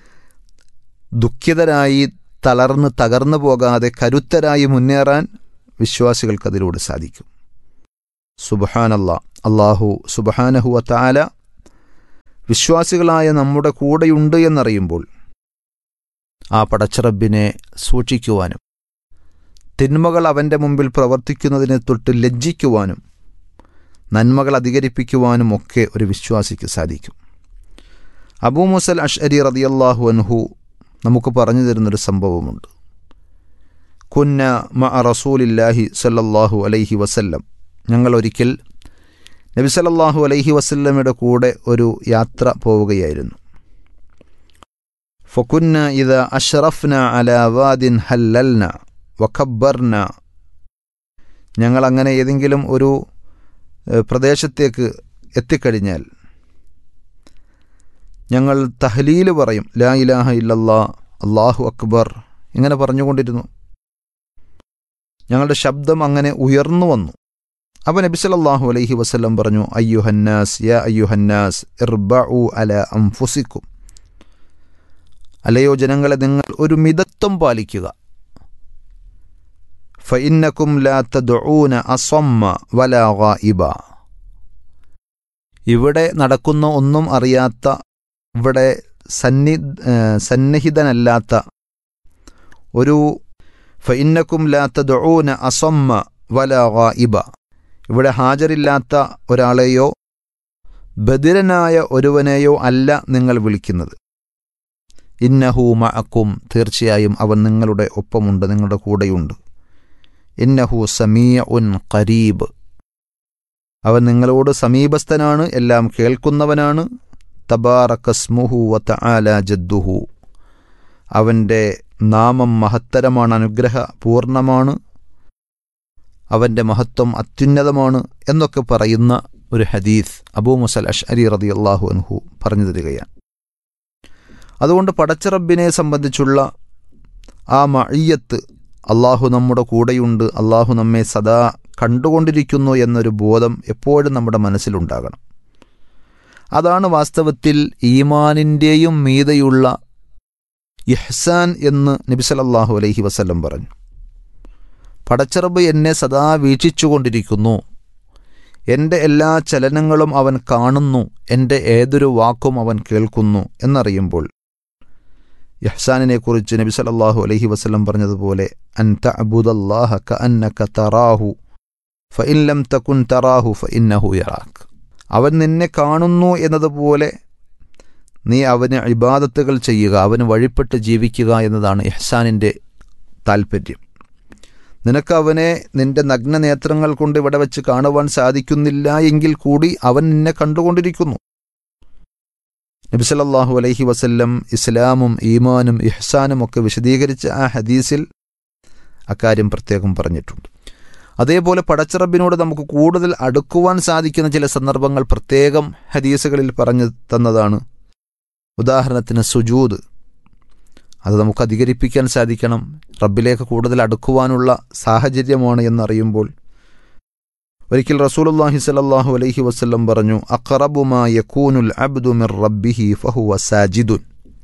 ദുഃഖിതരായി തളർന്ന് തകർന്നു പോകാതെ കരുത്തരായി മുന്നേറാൻ വിശ്വാസികൾക്കതിലൂടെ സാധിക്കും സുബഹാനല്ല അള്ളാഹു സുബഹാനഹുവ താല വിശ്വാസികളായ നമ്മുടെ കൂടെയുണ്ട് എന്നറിയുമ്പോൾ ആ പടച്ചറബിനെ സൂക്ഷിക്കുവാനും തിന്മകൾ അവൻ്റെ മുമ്പിൽ പ്രവർത്തിക്കുന്നതിനെ തൊട്ട് ലജ്ജിക്കുവാനും നന്മകൾ അധികരിപ്പിക്കുവാനും ഒക്കെ ഒരു വിശ്വാസിക്ക് സാധിക്കും അബൂ മുസൽ അഷ്അരി റതിയല്ലാഹു അൻഹു നമുക്ക് പറഞ്ഞു തരുന്നൊരു സംഭവമുണ്ട് കുന്ന മ റസൂലില്ലാഹി സല്ലല്ലാഹു അലൈഹി വസല്ലം ഞങ്ങൾ ഒരിക്കൽ നബി സല്ലല്ലാഹു അലൈഹി വസല്ലമയുടെ കൂടെ ഒരു യാത്ര പോവുകയായിരുന്നു ഫക്കുന്ന ഇത് അഷ്റഫ്ന അല വാദിൻ ഹല്ലൽന വഖബ്ബർന ഞങ്ങൾ അങ്ങനെ ഏതെങ്കിലും ഒരു പ്രദേശത്തേക്ക് എത്തിക്കഴിഞ്ഞാൽ ഞങ്ങൾ തഹ്ലീൽ പറയും ലാ ഇലാഹ ഇല്ലല്ലാ അള്ളാഹു അക്ബർ ഇങ്ങനെ പറഞ്ഞുകൊണ്ടിരുന്നു ഞങ്ങളുടെ ശബ്ദം അങ്ങനെ ഉയർന്നു വന്നു അപ്പോൾ നബി സല്ലല്ലാഹു അലൈഹി വസല്ലം പറഞ്ഞു അയ്യുഹന്നാസ് യാ അയ്യുഹന്നാസ് ഇർബഉ അല അംഫുസിക്കും അല്ലയോ ജനങ്ങളെ നിങ്ങൾ ഒരു മിതത്വം പാലിക്കുക ഫഇന്നക്കും ലാ തദ്ഊന അസമ്മ വലാ ഗായിബ ഇവിടെ നടക്കുന്ന ഒന്നും അറിയാത്ത ഇവിടെ സന്നി സന്നിഹിതനല്ലാത്ത ഒരു ഫഇന്നക്കും ലാ തദ്ഊന അസമ്മ വലാ ഗായിബ ഇവിടെ ഹാജരില്ലാത്ത ഒരാളെയോ ബദിരനായ ഒരുവനെയോ അല്ല നിങ്ങൾ വിളിക്കുന്നത് ഇന്നഹു മഅക്കും തീർച്ചയായും അവൻ നിങ്ങളുടെ ഒപ്പമുണ്ട് നിങ്ങളുടെ കൂടെയുണ്ട് ഇന്നഹു സമീയ ഉൻ ഖരീബ് അവൻ നിങ്ങളോട് സമീപസ്ഥനാണ് എല്ലാം കേൾക്കുന്നവനാണ് തബാറക്കസ്മുഹു വ തആല ജദ്ദുഹു അവൻ്റെ നാമം മഹത്തരമാണ് അനുഗ്രഹ പൂർണ്ണമാണ് അവൻ്റെ മഹത്വം അത്യുന്നതമാണ് എന്നൊക്കെ പറയുന്ന ഒരു ഹദീസ് അബൂ മുസൽ അഷ്അരി റതി അള്ളാഹു അൻഹു പറഞ്ഞു തരികയാണ് അതുകൊണ്ട് പടച്ചറബിനെ സംബന്ധിച്ചുള്ള ആ മഴയ്യത്ത് അള്ളാഹു നമ്മുടെ കൂടെയുണ്ട് അള്ളാഹു നമ്മെ സദാ കണ്ടുകൊണ്ടിരിക്കുന്നു എന്നൊരു ബോധം എപ്പോഴും നമ്മുടെ മനസ്സിലുണ്ടാകണം അതാണ് വാസ്തവത്തിൽ ഈമാനിൻ്റെയും മീതയുള്ള ഇഹ്സാൻ എന്ന് നബിസലല്ലാഹു അലൈഹി വസല്ലം പറഞ്ഞു പടച്ചറബ് എന്നെ സദാ വീക്ഷിച്ചുകൊണ്ടിരിക്കുന്നു എൻ്റെ എല്ലാ ചലനങ്ങളും അവൻ കാണുന്നു എൻ്റെ ഏതൊരു വാക്കും അവൻ കേൾക്കുന്നു എന്നറിയുമ്പോൾ യഹ്സാനിനെക്കുറിച്ച് നബി സല്ലല്ലാഹു അലൈഹി വസല്ലം പറഞ്ഞതുപോലെ അൻ തഅബുദല്ലാഹ കഅന്നക തറാഹു ഫഇൻ ലം തകുൻ തറാഹു ഫഇന്നഹു യറാക്ക് അവൻ നിന്നെ കാണുന്നു എന്നതുപോലെ നീ അവന് ഇബാദത്തുകൾ ചെയ്യുക അവന് വഴിപ്പെട്ട് ജീവിക്കുക എന്നതാണ് ഇഹ്സാനിൻ്റെ താൽപ്പര്യം നിനക്ക് അവനെ നിന്റെ നഗ്ന നേത്രങ്ങൾ കൊണ്ട് ഇവിടെ വെച്ച് കാണുവാൻ സാധിക്കുന്നില്ല എങ്കിൽ കൂടി അവൻ നിന്നെ കണ്ടുകൊണ്ടിരിക്കുന്നു നബിസലല്ലാഹു അലൈഹി വസല്ലം ഇസ്ലാമും ഈമാനും ഇഹ്സാനും ഒക്കെ വിശദീകരിച്ച ആ ഹദീസിൽ അക്കാര്യം പ്രത്യേകം പറഞ്ഞിട്ടുണ്ട് അതേപോലെ പടച്ചിറബിനോട് നമുക്ക് കൂടുതൽ അടുക്കുവാൻ സാധിക്കുന്ന ചില സന്ദർഭങ്ങൾ പ്രത്യേകം ഹദീസുകളിൽ പറഞ്ഞു തന്നതാണ് ഉദാഹരണത്തിന് സുജൂദ് അത് നമുക്ക് അധികരിപ്പിക്കാൻ സാധിക്കണം റബ്ബിലേക്ക് കൂടുതൽ അടുക്കുവാനുള്ള സാഹചര്യമാണ് എന്നറിയുമ്പോൾ ഒരിക്കൽ റസൂലുല്ലാഹി സലല്ലാഹു അലൈഹി വസ്ല്ലം പറഞ്ഞു അഖറബുമാ യക്കൂനുൽ അബ്ദു മിർ റബ്ബിഹി ഫഹുവ സാജിദുൻ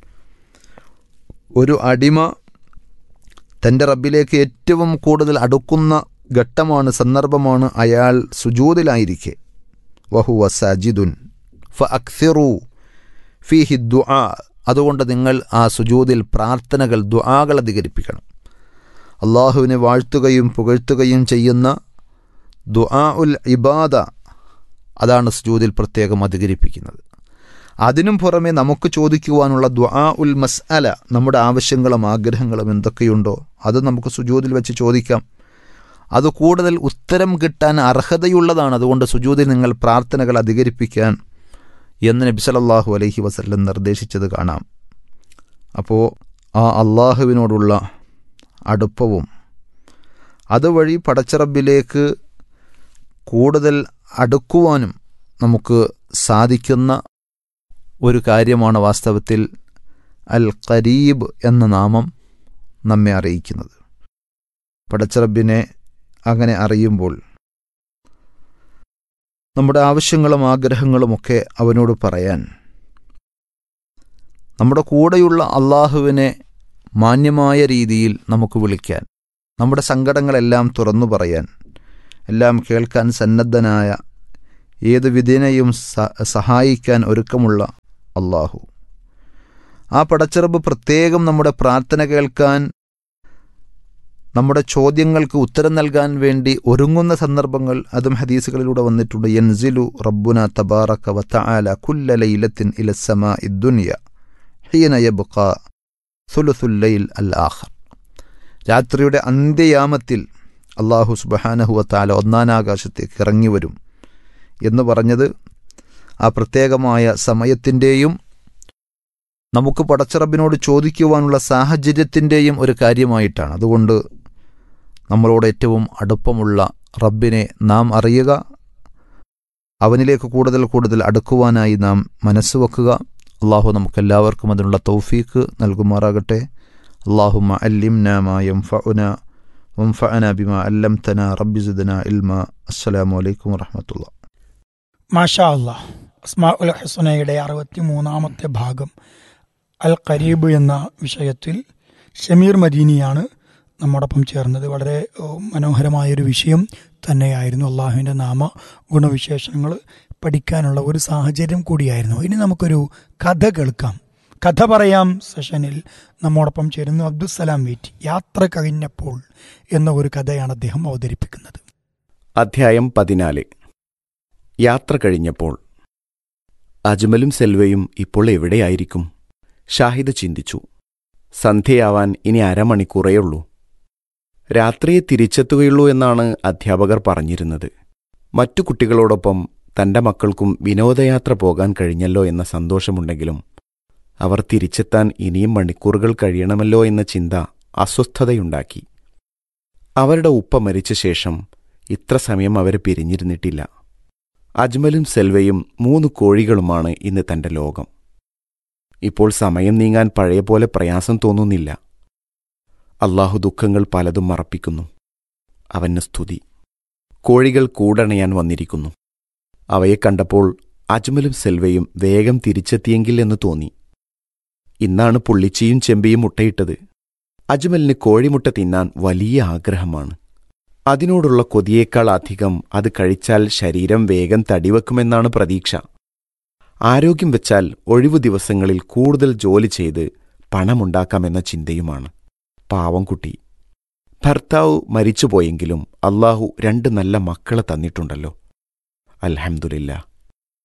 ഒരു അടിമ തൻ്റെ റബ്ബിലേക്ക് ഏറ്റവും കൂടുതൽ അടുക്കുന്ന ഘട്ടമാണ് സന്ദർഭമാണ് അയാൾ സുജൂദിലായിരിക്കെ വഹുവ സാജിദുൻ ഫ അക്സിറു ഫിഹി ദുആ അതുകൊണ്ട് നിങ്ങൾ ആ സുജൂദിൽ പ്രാർത്ഥനകൾ ദുആകൾ അധികരിപ്പിക്കണം അള്ളാഹുവിനെ വാഴ്ത്തുകയും പുകഴ്ത്തുകയും ചെയ്യുന്ന ദുആ ഉൽ ഇബാദ അതാണ് സുജൂദിൽ പ്രത്യേകം അധികരിപ്പിക്കുന്നത് അതിനും പുറമെ നമുക്ക് ചോദിക്കുവാനുള്ള ദുആ ഉൽ മസ്അല നമ്മുടെ ആവശ്യങ്ങളും ആഗ്രഹങ്ങളും എന്തൊക്കെയുണ്ടോ അത് നമുക്ക് സുജൂദിൽ വെച്ച് ചോദിക്കാം അത് കൂടുതൽ ഉത്തരം കിട്ടാൻ അർഹതയുള്ളതാണ് അതുകൊണ്ട് സുജൂദിൽ നിങ്ങൾ പ്രാർത്ഥനകൾ അധികരിപ്പിക്കാൻ എന്ന് നബി സല്ലല്ലാഹു അലൈഹി വസല്ലം നിർദ്ദേശിച്ചത് കാണാം അപ്പോൾ ആ അള്ളാഹുവിനോടുള്ള അടുപ്പവും അതുവഴി പടച്ചറബിലേക്ക് കൂടുതൽ അടുക്കുവാനും നമുക്ക് സാധിക്കുന്ന ഒരു കാര്യമാണ് വാസ്തവത്തിൽ അൽ ഖരീബ് എന്ന നാമം നമ്മെ അറിയിക്കുന്നത് പടച്ചറബിനെ അങ്ങനെ അറിയുമ്പോൾ നമ്മുടെ ആവശ്യങ്ങളും ആഗ്രഹങ്ങളുമൊക്കെ അവനോട് പറയാൻ നമ്മുടെ കൂടെയുള്ള അള്ളാഹുവിനെ മാന്യമായ രീതിയിൽ നമുക്ക് വിളിക്കാൻ നമ്മുടെ സങ്കടങ്ങളെല്ലാം തുറന്നു പറയാൻ എല്ലാം കേൾക്കാൻ സന്നദ്ധനായ ഏത് വിധിനെയും സഹായിക്കാൻ ഒരുക്കമുള്ള അള്ളാഹു ആ പടച്ചെറുപ്പ് പ്രത്യേകം നമ്മുടെ പ്രാർത്ഥന കേൾക്കാൻ നമ്മുടെ ചോദ്യങ്ങൾക്ക് ഉത്തരം നൽകാൻ വേണ്ടി ഒരുങ്ങുന്ന സന്ദർഭങ്ങൾ അതും ഹദീസുകളിലൂടെ വന്നിട്ടുണ്ട് യൻസിലു റബ്ബുന തബാറക വതആല കുല്ല ലൈലത്തിൻ ഇലസ്സമാ ഇദ്ദുനിയ ഹീന യബ്ഖ സുലുസുൽ ലൈൽ അൽ ആഖർ രാത്രിയുടെ അന്ത്യയാമത്തിൽ അള്ളാഹു സുബഹാനഹു വതആല ഒന്നാനാകാശത്തേക്ക് ഇറങ്ങി വരും എന്ന് പറഞ്ഞത് ആ പ്രത്യേകമായ സമയത്തിൻ്റെയും നമുക്ക് പടച്ചറബിനോട് ചോദിക്കുവാനുള്ള സാഹചര്യത്തിൻ്റെയും ഒരു കാര്യമായിട്ടാണ് അതുകൊണ്ട് നമ്മളോട് ഏറ്റവും അടുപ്പമുള്ള റബ്ബിനെ നാം അറിയുക അവനിലേക്ക് കൂടുതൽ കൂടുതൽ അടുക്കുവാനായി നാം മനസ്സ് വെക്കുക അള്ളാഹു നമുക്കെല്ലാവർക്കും അതിനുള്ള തൗഫീക്ക് നൽകുമാറാകട്ടെ അള്ളാഹുമ അല്ലിംന മായം ഫഉന വംഫഅന ബിമ അല്ലംതന റബ്ബി സിദ്ന ഇൽമ അസ്സലാമു അലൈക്കും വറഹമത്തുള്ള മാഷാ അല്ലാ അസ്മാ ഉൽ ഹസനയുടെ അറുപത്തി മൂന്നാമത്തെ ഭാഗം അൽ ഖരീബ് എന്ന വിഷയത്തിൽ ഷമീർ മദീനിയാണ് നമ്മോടൊപ്പം ചേർന്നത് വളരെ മനോഹരമായൊരു വിഷയം തന്നെയായിരുന്നു അള്ളാഹുവിൻ്റെ നാമ ഗുണവിശേഷങ്ങൾ പഠിക്കാനുള്ള ഒരു സാഹചര്യം കൂടിയായിരുന്നു ഇനി നമുക്കൊരു കഥ കേൾക്കാം കഥ പറയാം സെഷനിൽ നമ്മോടൊപ്പം ചേരുന്നു അബ്ദുസലാം വീറ്റി യാത്ര കഴിഞ്ഞപ്പോൾ എന്ന ഒരു കഥയാണ് അദ്ദേഹം അവതരിപ്പിക്കുന്നത് അധ്യായം പതിനാല് യാത്ര കഴിഞ്ഞപ്പോൾ അജ്മലും സെൽവയും ഇപ്പോൾ എവിടെയായിരിക്കും ഷാഹിദ് ചിന്തിച്ചു സന്ധ്യയാവാൻ ഇനി അരമണിക്കൂറേയുള്ളൂ രാത്രിയെ തിരിച്ചെത്തുകയുള്ളൂ എന്നാണ് അധ്യാപകർ പറഞ്ഞിരുന്നത് മറ്റു കുട്ടികളോടൊപ്പം തന്റെ മക്കൾക്കും വിനോദയാത്ര പോകാൻ കഴിഞ്ഞല്ലോ എന്ന സന്തോഷമുണ്ടെങ്കിലും അവർ തിരിച്ചെത്താൻ ഇനിയും മണിക്കൂറുകൾ കഴിയണമല്ലോ എന്ന ചിന്ത അസ്വസ്ഥതയുണ്ടാക്കി അവരുടെ ഉപ്പ മരിച്ച ശേഷം ഇത്ര സമയം അവർ പിരിഞ്ഞിരുന്നിട്ടില്ല അജ്മലും സെൽവയും മൂന്ന് കോഴികളുമാണ് ഇന്ന് തന്റെ ലോകം ഇപ്പോൾ സമയം നീങ്ങാൻ പഴയ പോലെ പ്രയാസം തോന്നുന്നില്ല അള്ളാഹു ദുഃഖങ്ങൾ പലതും മറപ്പിക്കുന്നു അവന് സ്തുതി കോഴികൾ കൂടണയാൻ വന്നിരിക്കുന്നു അവയെ കണ്ടപ്പോൾ അജ്മലും സെൽവയും വേഗം തിരിച്ചെത്തിയെങ്കിൽ എന്ന് തോന്നി ഇന്നാണ് പുള്ളിച്ചിയും ചെമ്പിയും മുട്ടയിട്ടത് അജ്മലിന് കോഴിമുട്ട തിന്നാൻ വലിയ ആഗ്രഹമാണ് അതിനോടുള്ള കൊതിയേക്കാൾ അധികം അത് കഴിച്ചാൽ ശരീരം വേഗം തടിവെക്കുമെന്നാണ് പ്രതീക്ഷ ആരോഗ്യം വെച്ചാൽ ഒഴിവു ദിവസങ്ങളിൽ കൂടുതൽ ജോലി ചെയ്ത് പണമുണ്ടാക്കാമെന്ന ചിന്തയുമാണ് പാവം കുട്ടി ഭർത്താവ് മരിച്ചുപോയെങ്കിലും അള്ളാഹു രണ്ട് നല്ല മക്കളെ തന്നിട്ടുണ്ടല്ലോ അൽഹംദുലില്ല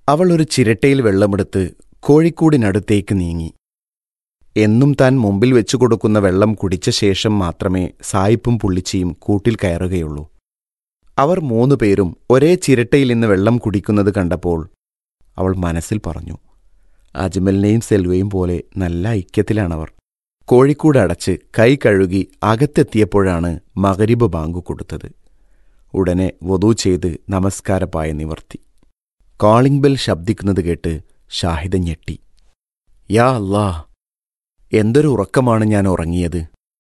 അവൾ ഒരു ചിരട്ടയിൽ വെള്ളമെടുത്ത് കോഴിക്കൂടിനടുത്തേക്ക് നീങ്ങി എന്നും താൻ മുമ്പിൽ വെച്ചു കൊടുക്കുന്ന വെള്ളം കുടിച്ച ശേഷം മാത്രമേ സായിപ്പും പുള്ളിച്ചിയും കൂട്ടിൽ കയറുകയുള്ളൂ അവർ മൂന്നു പേരും ഒരേ ചിരട്ടയിൽ നിന്ന് വെള്ളം കുടിക്കുന്നത് കണ്ടപ്പോൾ അവൾ മനസ്സിൽ പറഞ്ഞു അജ്മലിനെയും സെൽവയും പോലെ നല്ല ഐക്യത്തിലാണവർ കോഴിക്കൂട് അടച്ച് കൈ കഴുകി അകത്തെത്തിയപ്പോഴാണ് മകരിബ് ബാങ്കു കൊടുത്തത് ഉടനെ വധു ചെയ്ത് നമസ്കാരപ്പായ നിവർത്തി കോളിംഗ് ബെൽ ശബ്ദിക്കുന്നത് കേട്ട് ഷാഹിദ ഞെട്ടി യാ അല്ലാ എന്തൊരു ഉറക്കമാണ് ഞാൻ ഉറങ്ങിയത്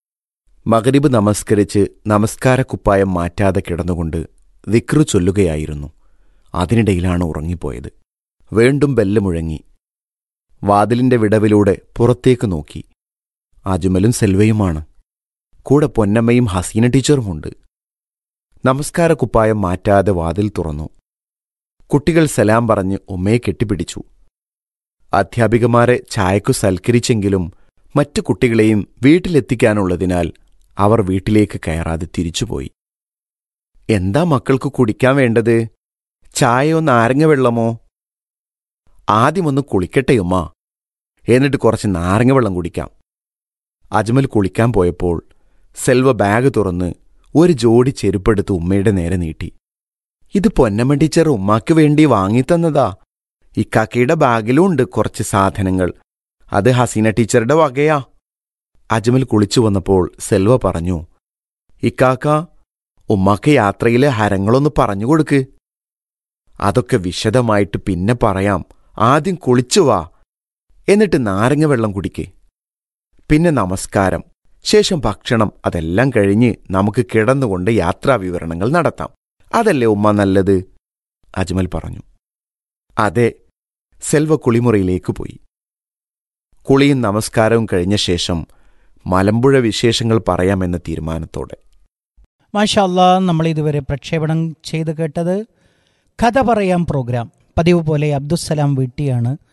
മകരിബ് നമസ്കരിച്ച് നമസ്കാരക്കുപ്പായം മാറ്റാതെ കിടന്നുകൊണ്ട് വിക്രു ചൊല്ലുകയായിരുന്നു അതിനിടയിലാണ് ഉറങ്ങിപ്പോയത് വീണ്ടും ബെല്ല് മുഴങ്ങി വാതിലിന്റെ വിടവിലൂടെ പുറത്തേക്ക് നോക്കി അജ്മലും സെൽവയുമാണ് കൂടെ പൊന്നമ്മയും ഹസീന ടീച്ചറുമുണ്ട് നമസ്കാരക്കുപ്പായം മാറ്റാതെ വാതിൽ തുറന്നു കുട്ടികൾ സലാം പറഞ്ഞ് ഉമ്മയെ കെട്ടിപ്പിടിച്ചു അധ്യാപികമാരെ ചായക്കു സൽക്കരിച്ചെങ്കിലും മറ്റു കുട്ടികളെയും വീട്ടിലെത്തിക്കാനുള്ളതിനാൽ അവർ വീട്ടിലേക്ക് കയറാതെ തിരിച്ചുപോയി എന്താ മക്കൾക്ക് കുടിക്കാൻ വേണ്ടത് ചായയോ നാരങ്ങ വെള്ളമോ ആദ്യമൊന്ന് കുളിക്കട്ടെ ഉമ്മ എന്നിട്ട് കുറച്ച് നാരങ്ങ വെള്ളം കുടിക്കാം അജ്മൽ കുളിക്കാൻ പോയപ്പോൾ സെൽവ ബാഗ് തുറന്ന് ഒരു ജോഡി ചെരുപ്പെടുത്ത് ഉമ്മയുടെ നേരെ നീട്ടി ഇത് പൊന്നമ്മ ടീച്ചർ ഉമ്മാക്ക് വേണ്ടി വാങ്ങിത്തന്നതാ ഇക്കാക്കയുടെ ബാഗിലും ഉണ്ട് കുറച്ച് സാധനങ്ങൾ അത് ഹസീന ടീച്ചറുടെ വകയാ അജ്മൽ കുളിച്ചു വന്നപ്പോൾ സെൽവ പറഞ്ഞു ഇക്കാക്ക ഉമ്മാക്ക് യാത്രയിലെ ഹരങ്ങളൊന്ന് പറഞ്ഞു കൊടുക്ക് അതൊക്കെ വിശദമായിട്ട് പിന്നെ പറയാം ആദ്യം കുളിച്ചു വാ എന്നിട്ട് നാരങ്ങ വെള്ളം കുടിക്ക് പിന്നെ നമസ്കാരം ശേഷം ഭക്ഷണം അതെല്ലാം കഴിഞ്ഞ് നമുക്ക് കിടന്നുകൊണ്ട് യാത്രാവിവരണങ്ങൾ നടത്താം അതല്ലേ ഉമ്മ നല്ലത് അജ്മൽ പറഞ്ഞു അതെ സെൽവ കുളിമുറിയിലേക്ക് പോയി കുളിയും നമസ്കാരവും കഴിഞ്ഞ ശേഷം മലമ്പുഴ വിശേഷങ്ങൾ പറയാമെന്ന തീരുമാനത്തോടെ മാഷാല്ല നമ്മൾ ഇതുവരെ പ്രക്ഷേപണം ചെയ്ത് കേട്ടത് കഥ പറയാം പ്രോഗ്രാം പതിവ് പോലെ അബ്ദുസ്സലാം വീട്ടിയാണ്